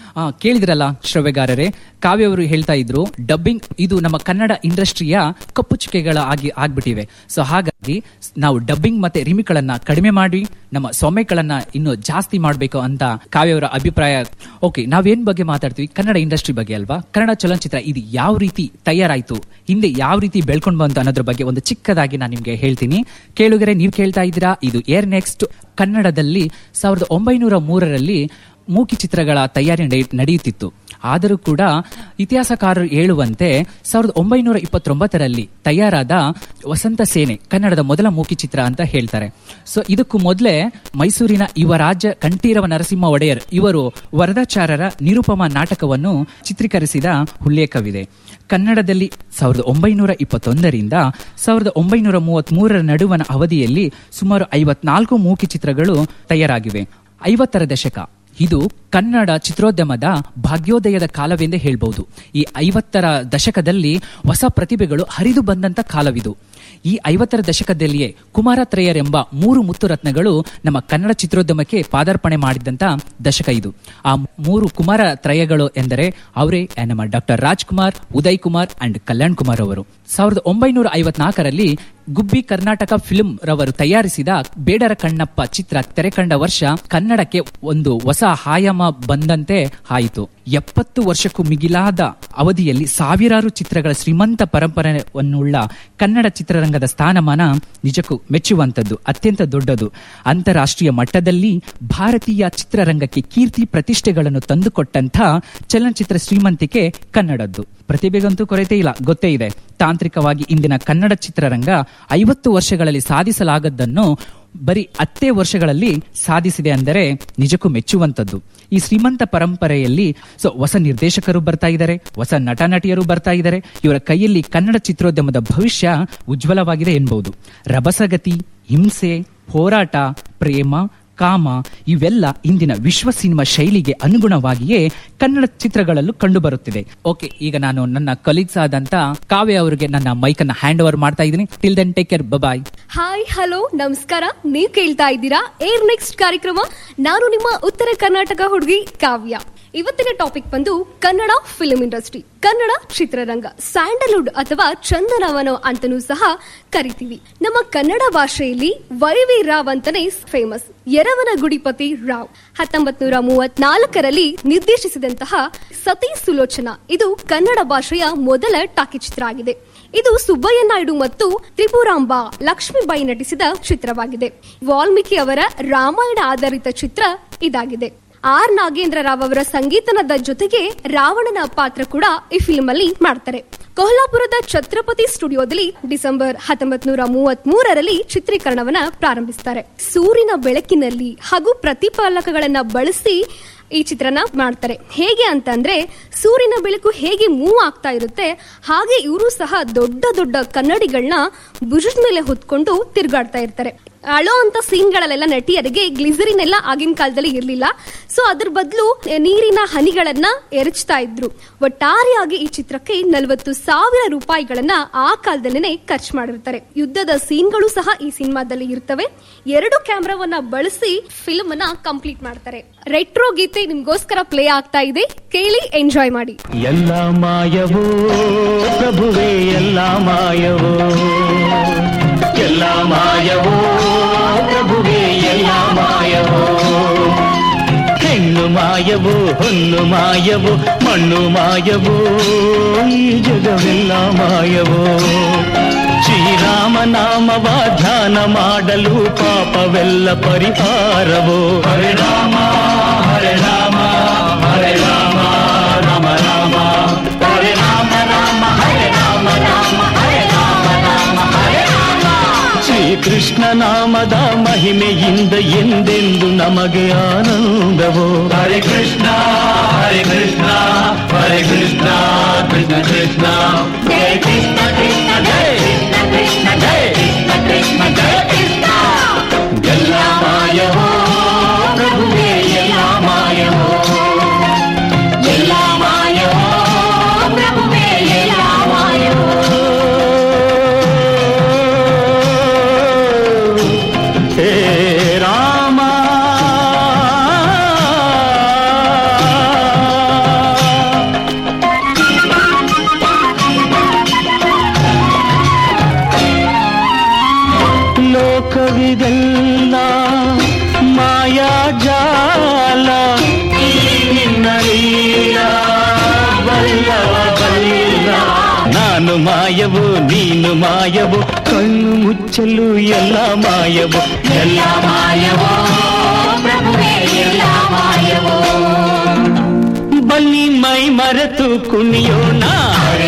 ಆ, ಕೇಳಿದ್ರಲ್ಲ ಶ್ರವ್ಯಗಾರರೇ ಕಾವ್ಯ ಅವರು ಹೇಳ್ತಾ ಇದ್ರು ಡಬ್ಬಿಂಗ್ ಇದು ನಮ್ಮ ಕನ್ನಡ ಇಂಡಸ್ಟ್ರಿಯ ಕಪ್ಪು ಚುಕ್ಕೆಗಳ ಆಗಿ ಆಗ್ಬಿಟ್ಟಿವೆ ಸೊ ಹಾಗಾಗಿ ಸ್- ನಾವು ಡಬ್ಬಿಂಗ್ ಮತ್ತೆ ರಿಮಿಕ್ಗಳನ್ನ ಕಡಿಮೆ ಮಾಡಿ ನಮ್ಮ ಸೊಮ್ಮೆಗಳನ್ನ ಇನ್ನು ಜಾಸ್ತಿ ಮಾಡಬೇಕು ಅಂತ ಕಾವ್ಯ ಅವರ ಅಭಿಪ್ರಾಯ ಓಕೆ ನಾವೇನ್ ಬಗ್ಗೆ ಮಾತಾಡ್ತೀವಿ ಕನ್ನಡ ಇಂಡಸ್ಟ್ರಿ ಬಗ್ಗೆ ಅಲ್ವಾ ಕನ್ನಡ ಚಲನಚಿತ್ರ ಇದು ಯಾವ ರೀತಿ ತಯಾರಾಯ್ತು ಹಿಂದೆ ಯಾವ ರೀತಿ ಬೆಳ್ಕೊಂಡು ಬಂತು ಅನ್ನೋದ್ರ ಬಗ್ಗೆ ಒಂದು ಚಿಕ್ಕದಾಗಿ ನಾನು ನಿಮ್ಗೆ ಹೇಳ್ತೀನಿ ಕೇಳುಗರೆ ನೀವು ಕೇಳ್ತಾ ಇದ್ದೀರಾ ಇದು ಏರ್ ನೆಕ್ಸ್ಟ್ ಕನ್ನಡದಲ್ಲಿ ಸಾವಿರದ ಒಂಬೈನೂರ ಮೂರರಲ್ಲಿ ಮೂಕಿ ಚಿತ್ರಗಳ ತಯಾರಿ ನಡೆ- ನಡೆಯುತ್ತಿತ್ತು ಆದರೂ ಕೂಡ ಇತಿಹಾಸಕಾರರು ಹೇಳುವಂತೆ ಸಾವಿರದ ಒಂಬೈನೂರ ಇಪ್ಪತ್ತೊಂಬತ್ತರಲ್ಲಿ ತಯಾರಾದ ವಸಂತ ಸೇನೆ ಕನ್ನಡದ ಮೊದಲ ಮೂಕಿ ಚಿತ್ರ ಅಂತ ಹೇಳ್ತಾರೆ ಸೊ ಇದಕ್ಕೂ ಮೊದಲೇ ಮೈಸೂರಿನ ಯುವರಾಜ ಕಂಠೀರವ ನರಸಿಂಹ ಒಡೆಯರ್ ಇವರು ವರದಾಚಾರರ ನಿರುಪಮ ನಾಟಕವನ್ನು ಚಿತ್ರೀಕರಿಸಿದ ಉಲ್ಲೇಖವಿದೆ ಕನ್ನಡದಲ್ಲಿ ಸಾವಿರದ ಒಂಬೈನೂರ ಇಪ್ಪತ್ತೊಂದರಿಂದ ಸಾವಿರದ ಒಂಬೈನೂರ ಮೂವತ್ತ್ ಮೂರರ ನಡುವಣ ಅವಧಿಯಲ್ಲಿ ಸುಮಾರು ಐವತ್ನಾಲ್ಕು ಮೂಕಿ ಚಿತ್ರಗಳು ತಯಾರಾಗಿವೆ ಐವತ್ತರ ದಶಕ ಇದು ಕನ್ನಡ ಚಿತ್ರೋದ್ಯಮದ ಭಾಗ್ಯೋದಯದ ಕಾಲವೆಂದೇ ಹೇಳ್ಬಹುದು ಈ ಐವತ್ತರ ದಶಕದಲ್ಲಿ ಹೊಸ ಪ್ರತಿಭೆಗಳು ಹರಿದು ಬಂದಂತ ಕಾಲವಿದು ಈ ಐವತ್ತರ ದಶಕದಲ್ಲಿಯೇ ಕುಮಾರತ್ರಯರ್ ಎಂಬ ಮೂರು ಮುತ್ತು ರತ್ನಗಳು ನಮ್ಮ ಕನ್ನಡ ಚಿತ್ರೋದ್ಯಮಕ್ಕೆ ಪಾದಾರ್ಪಣೆ ಮಾಡಿದಂತ ದಶಕ ಇದು ಆ ಮೂರು ಕುಮಾರ ತ್ರಯಗಳು ಎಂದರೆ ಅವರೇ ನಮ್ಮ ಡಾಕ್ಟರ್ ರಾಜ್ಕುಮಾರ್ ಉದಯ್ ಕುಮಾರ್ ಅಂಡ್ ಕಲ್ಯಾಣ್ ಕುಮಾರ್ ಅವರು ಸಾವಿರದ ಒಂಬೈನೂರ ಐವತ್ನಾಲ್ಕರಲ್ಲಿ ಗುಬ್ಬಿ ಕರ್ನಾಟಕ ಫಿಲ್ಮ್ ರವರು ತಯಾರಿಸಿದ ಬೇಡರ ಕಣ್ಣಪ್ಪ ಚಿತ್ರ ತೆರೆಕಂಡ ವರ್ಷ ಕನ್ನಡಕ್ಕೆ ಒಂದು ಹೊಸ ಆಯಾಮ ಬಂದಂತೆ ಆಯಿತು ಎಪ್ಪತ್ತು ವರ್ಷಕ್ಕೂ ಮಿಗಿಲಾದ ಅವಧಿಯಲ್ಲಿ ಸಾವಿರಾರು ಚಿತ್ರಗಳ ಶ್ರೀಮಂತ ಪರಂಪರೆಯನ್ನುಳ್ಳ ಕನ್ನಡ ಚಿತ್ರರಂಗದ ಸ್ಥಾನಮಾನ ನಿಜಕ್ಕೂ ಮೆಚ್ಚುವಂತದ್ದು ಅತ್ಯಂತ ದೊಡ್ಡದು ಅಂತಾರಾಷ್ಟ್ರೀಯ ಮಟ್ಟದಲ್ಲಿ ಭಾರತೀಯ ಚಿತ್ರರಂಗಕ್ಕೆ ಕೀರ್ತಿ ಪ್ರತಿಷ್ಠೆಗಳನ್ನು ತಂದುಕೊಟ್ಟಂಥ ಚಲನಚಿತ್ರ ಶ್ರೀಮಂತಿಕೆ ಕನ್ನಡದ್ದು ಪ್ರತಿಭೆಗಂತೂ ಕೊರತೆ ಇಲ್ಲ ಗೊತ್ತೇ ಇದೆ ತಾಂತ್ರಿಕವಾಗಿ ಇಂದಿನ ಕನ್ನಡ ಚಿತ್ರರಂಗ ಐವತ್ತು ವರ್ಷಗಳಲ್ಲಿ ಸಾಧಿಸಲಾಗದ್ದನ್ನು ಬರೀ ಹತ್ತೇ ವರ್ಷಗಳಲ್ಲಿ ಸಾಧಿಸಿದೆ ಅಂದರೆ ನಿಜಕ್ಕೂ ಮೆಚ್ಚುವಂತದ್ದು ಈ ಶ್ರೀಮಂತ ಪರಂಪರೆಯಲ್ಲಿ ಸೊ ಹೊಸ ನಿರ್ದೇಶಕರು ಬರ್ತಾ ಇದ್ದಾರೆ ಹೊಸ ನಟ ನಟಿಯರು ಬರ್ತಾ ಇದ್ದಾರೆ ಇವರ ಕೈಯಲ್ಲಿ ಕನ್ನಡ ಚಿತ್ರೋದ್ಯಮದ ಭವಿಷ್ಯ ಉಜ್ವಲವಾಗಿದೆ ಎನ್ಬಹುದು ರಭಸಗತಿ ಹಿಂಸೆ ಹೋರಾಟ ಪ್ರೇಮ ಕಾಮ ಇವೆಲ್ಲ ಇಂದಿನ ವಿಶ್ವ ಸಿನಿಮಾ ಶೈಲಿಗೆ ಅನುಗುಣವಾಗಿಯೇ ಕನ್ನಡ ಚಿತ್ರಗಳಲ್ಲೂ ಕಂಡುಬರುತ್ತಿದೆ ಓಕೆ ಈಗ ನಾನು ನನ್ನ ಕಲೀಗ್ಸ್ ಆದಂತ ಕಾವ್ಯ ಅವರಿಗೆ ನನ್ನ ಮೈಕ್ ಅನ್ನ ಹ್ಯಾಂಡ್ ಓವರ್ ಮಾಡ್ತಾ ಇದ್ದೀನಿ till then take care bye hi hello ನಮಸ್ಕಾರ ನೀವ್ ಕೇಳ್ತಾ ಇದ್ದೀರಾ ಏರ್ ನೆಕ್ಸ್ಟ್ ಕಾರ್ಯಕ್ರಮ ನಾನು ನಿಮ್ಮ ಉತ್ತರ ಕರ್ನಾಟಕ ಹುಡುಗಿ ಕಾವ್ಯ ಇವತ್ತಿನ ಟಾಪಿಕ್ ಬಂದು ಕನ್ನಡ ಫಿಲ್ಮ್ ಇಂಡಸ್ಟ್ರಿ ಕನ್ನಡ ಚಿತ್ರರಂಗ ಸ್ಯಾಂಡಲ್ವುಡ್ ಅಥವಾ ಚಂದನವನ ಅಂತನೂ ಸಹ ಕರಿತೀವಿ ನಮ್ಮ ಕನ್ನಡ ಭಾಷೆಯಲ್ಲಿ ವೈವಿ ರಾವ್ ಅಂತಾನೆ ಫೇಮಸ್ ಎರವನ ಗುಡಿಪತಿ ರಾವ್ ಹತ್ತೊಂಬತ್ ನೂರ ಮೂವತ್ನಾಲ್ಕರಲ್ಲಿ ನಿರ್ದೇಶಿಸಿದಂತಹ ಸತಿ ಸುಲೋಚನಾ ಇದು ಕನ್ನಡ ಭಾಷೆಯ ಮೊದಲ ಟಾಕಿ ಚಿತ್ರ ಆಗಿದೆ ಇದು ಸುಬ್ಬಯ್ಯ ನಾಯ್ಡು ಮತ್ತು ತ್ರಿಪುರಾಂಬ ಲಕ್ಷ್ಮೀಬಾಯಿ ನಟಿಸಿದ ಚಿತ್ರವಾಗಿದೆ ವಾಲ್ಮೀಕಿ ಅವರ ರಾಮಾಯಣ ಆಧಾರಿತ ಚಿತ್ರ ಇದಾಗಿದೆ ಆರ್ ನಾಗೇಂದ್ರ ರಾವ್ ಅವರ ಸಂಗೀತನದ ಜೊತೆಗೆ ರಾವಣನ ಪಾತ್ರ ಕೂಡ ಈ ಫಿಲ್ಮ್ ಅಲ್ಲಿ ಮಾಡ್ತಾರೆ ಕೊಲ್ಹಾಪುರದ ಛತ್ರಪತಿ ಸ್ಟುಡಿಯೋದಲ್ಲಿ ಡಿಸೆಂಬರ್ ಹತ್ತೊಂಬತ್ ನೂರ ಮೂವತ್ತ್ ಮೂರರಲ್ಲಿ ಚಿತ್ರೀಕರಣವನ್ನ ಪ್ರಾರಂಭಿಸ್ತಾರೆ ಸೂರ್ಯನ ಬೆಳಕಿನಲ್ಲಿ ಹಾಗೂ ಪ್ರತಿಫಲಕಗಳನ್ನ ಬಳಸಿ ಈ ಚಿತ್ರನ ಮಾಡ್ತಾರೆ ಹೇಗೆ ಅಂತಂದ್ರೆ ಸೂರ್ಯನ ಬೆಳಕು ಹೇಗೆ ಮೂವ್ ಆಗ್ತಾ ಇರುತ್ತೆ ಹಾಗೆ ಇವರು ಸಹ ದೊಡ್ಡ ದೊಡ್ಡ ಕನ್ನಡಿಗಳನ್ನ ಭುಜದ ಮೇಲೆ ಹೊತ್ಕೊಂಡು ತಿರುಗಾಡ್ತಾ ಇರ್ತಾರೆ ಅಳೋ ಅಂತ ಸೀನ್ಗಳಲ್ಲೆಲ್ಲ ನಟಿಯರಿಗೆ ಗ್ಲಿಸರಿನ್ ಎಲ್ಲ ಆಗಿನ ಕಾಲದಲ್ಲಿ ಇರಲಿಲ್ಲ ಸೊ ಅದ್ರ ಬದಲು ನೀರಿನ ಹನಿಗಳನ್ನ ಎರಚ್ತಾ ಇದ್ರು ಒಟ್ಟಾರೆಯಾಗಿ ಈ ಚಿತ್ರಕ್ಕೆ ನಲವತ್ತು ಸಾವಿರ ರೂಪಾಯಿಗಳನ್ನ ಆ ಕಾಲದಲ್ಲೇನೆ ಖರ್ಚು ಮಾಡಿರ್ತಾರೆ ಯುದ್ಧದ ಸೀನ್ಗಳು ಸಹ ಈ ಸಿನಿಮಾದಲ್ಲಿ ಇರ್ತವೆ ಎರಡು ಕ್ಯಾಮ್ರಾವನ್ನ ಬಳಸಿ ಫಿಲ್ಮ್ ಅನ್ನ ಕಂಪ್ಲೀಟ್ ಮಾಡ್ತಾರೆ ರೆಟ್ರೋ ಗೀತೆ ನಿಮ್ಗೋಸ್ಕರ ಪ್ಲೇ ಆಗ್ತಾ ಇದೆ ಕೇಳಿ ಎಂಜಾಯ್ ಮಾಡಿ ಎಲ್ಲ ಮಾಯವೋ ಪ್ರಭುವೇ ಎಲ್ಲ ಮಾಯವೋ ಎಲ್ಲ ಮಾಯವೋ ಪ್ರಭುವೇ ಎಲ್ಲ ಮಾಯವೋ ಹೆಣ್ಣು ಮಾಯವೋ ಹೊನ್ನು ಮಾಯವೋ ಮಣ್ಣು ಮಾಯವೋ ಈ ಜಗವೆಲ್ಲ ಮಾಯವೋ ಶ್ರೀರಾಮ ನಾಮವ ಧ್ಯಾನ ಮಾಡಲು ಪಾಪವೆಲ್ಲ ಪರಿಹಾರವೋ ಹರೆ ರಾಮ ಹರೆ ರಾಮ ಹರೆ ರಾಮ ರಾಮ ರಾಮ ಹರೆ ರಾಮ ರಾಮ ಹರೆ ರಾಮ ರಾಮ ಹರೆ ರಾಮ ರಾಮ ಹರೆ ರಾಮ ಶ್ರೀಕೃಷ್ಣ ನಾಮದ ಮಹಿಮೆಯಿಂದ ಎಂದೆಂದು ನಮಗೆ ಆನಂದವೋ ಹರೆ ಕೃಷ್ಣ ಹರೆ ಕೃಷ್ಣ ಹರೆ ಕೃಷ್ಣ ಕೃಷ್ಣ ಕೃಷ್ಣ ಜಯ ಕೃಷ್ಣ ಕೃಷ್ಣ ಜಯ ಕೃಷ್ಣ ಕೃಷ್ಣ ಜಯ ಕೃಷ್ಣ ಕೃಷ್ಣ ಜಯ ಕೃಷ್ಣ ಎಲ್ಲ ಮಾಯವೋ ಪ್ರಭುವೇ ಎಲ್ಲ ಮಾಯವೋ ಎಲ್ಲ ಮಾಯವೋ ಪ್ರಭುವೇ ಎಲ್ಲ ಮಾಯವೋ ಹೇ ರಾಮ ಜಾಲ ಈ ನಿನ್ನ ಲೀಲಾ ಬಲ್ಲವ ಬಲ್ಲ ನಾನು ಮಾಯವು ನೀನು ಮಾಯವು ಕಣ್ಣು ಮುಚ್ಚಲು ಎಲ್ಲ ಮಾಯವು ಎಲ್ಲ ಮಾಯವೋ ಪ್ರಭುವೇ ಎಲ್ಲ ಮಾಯವೋ ಬನ್ನಿ ಮೈ ಮರೆತು ಕುಣಿಯೋಣ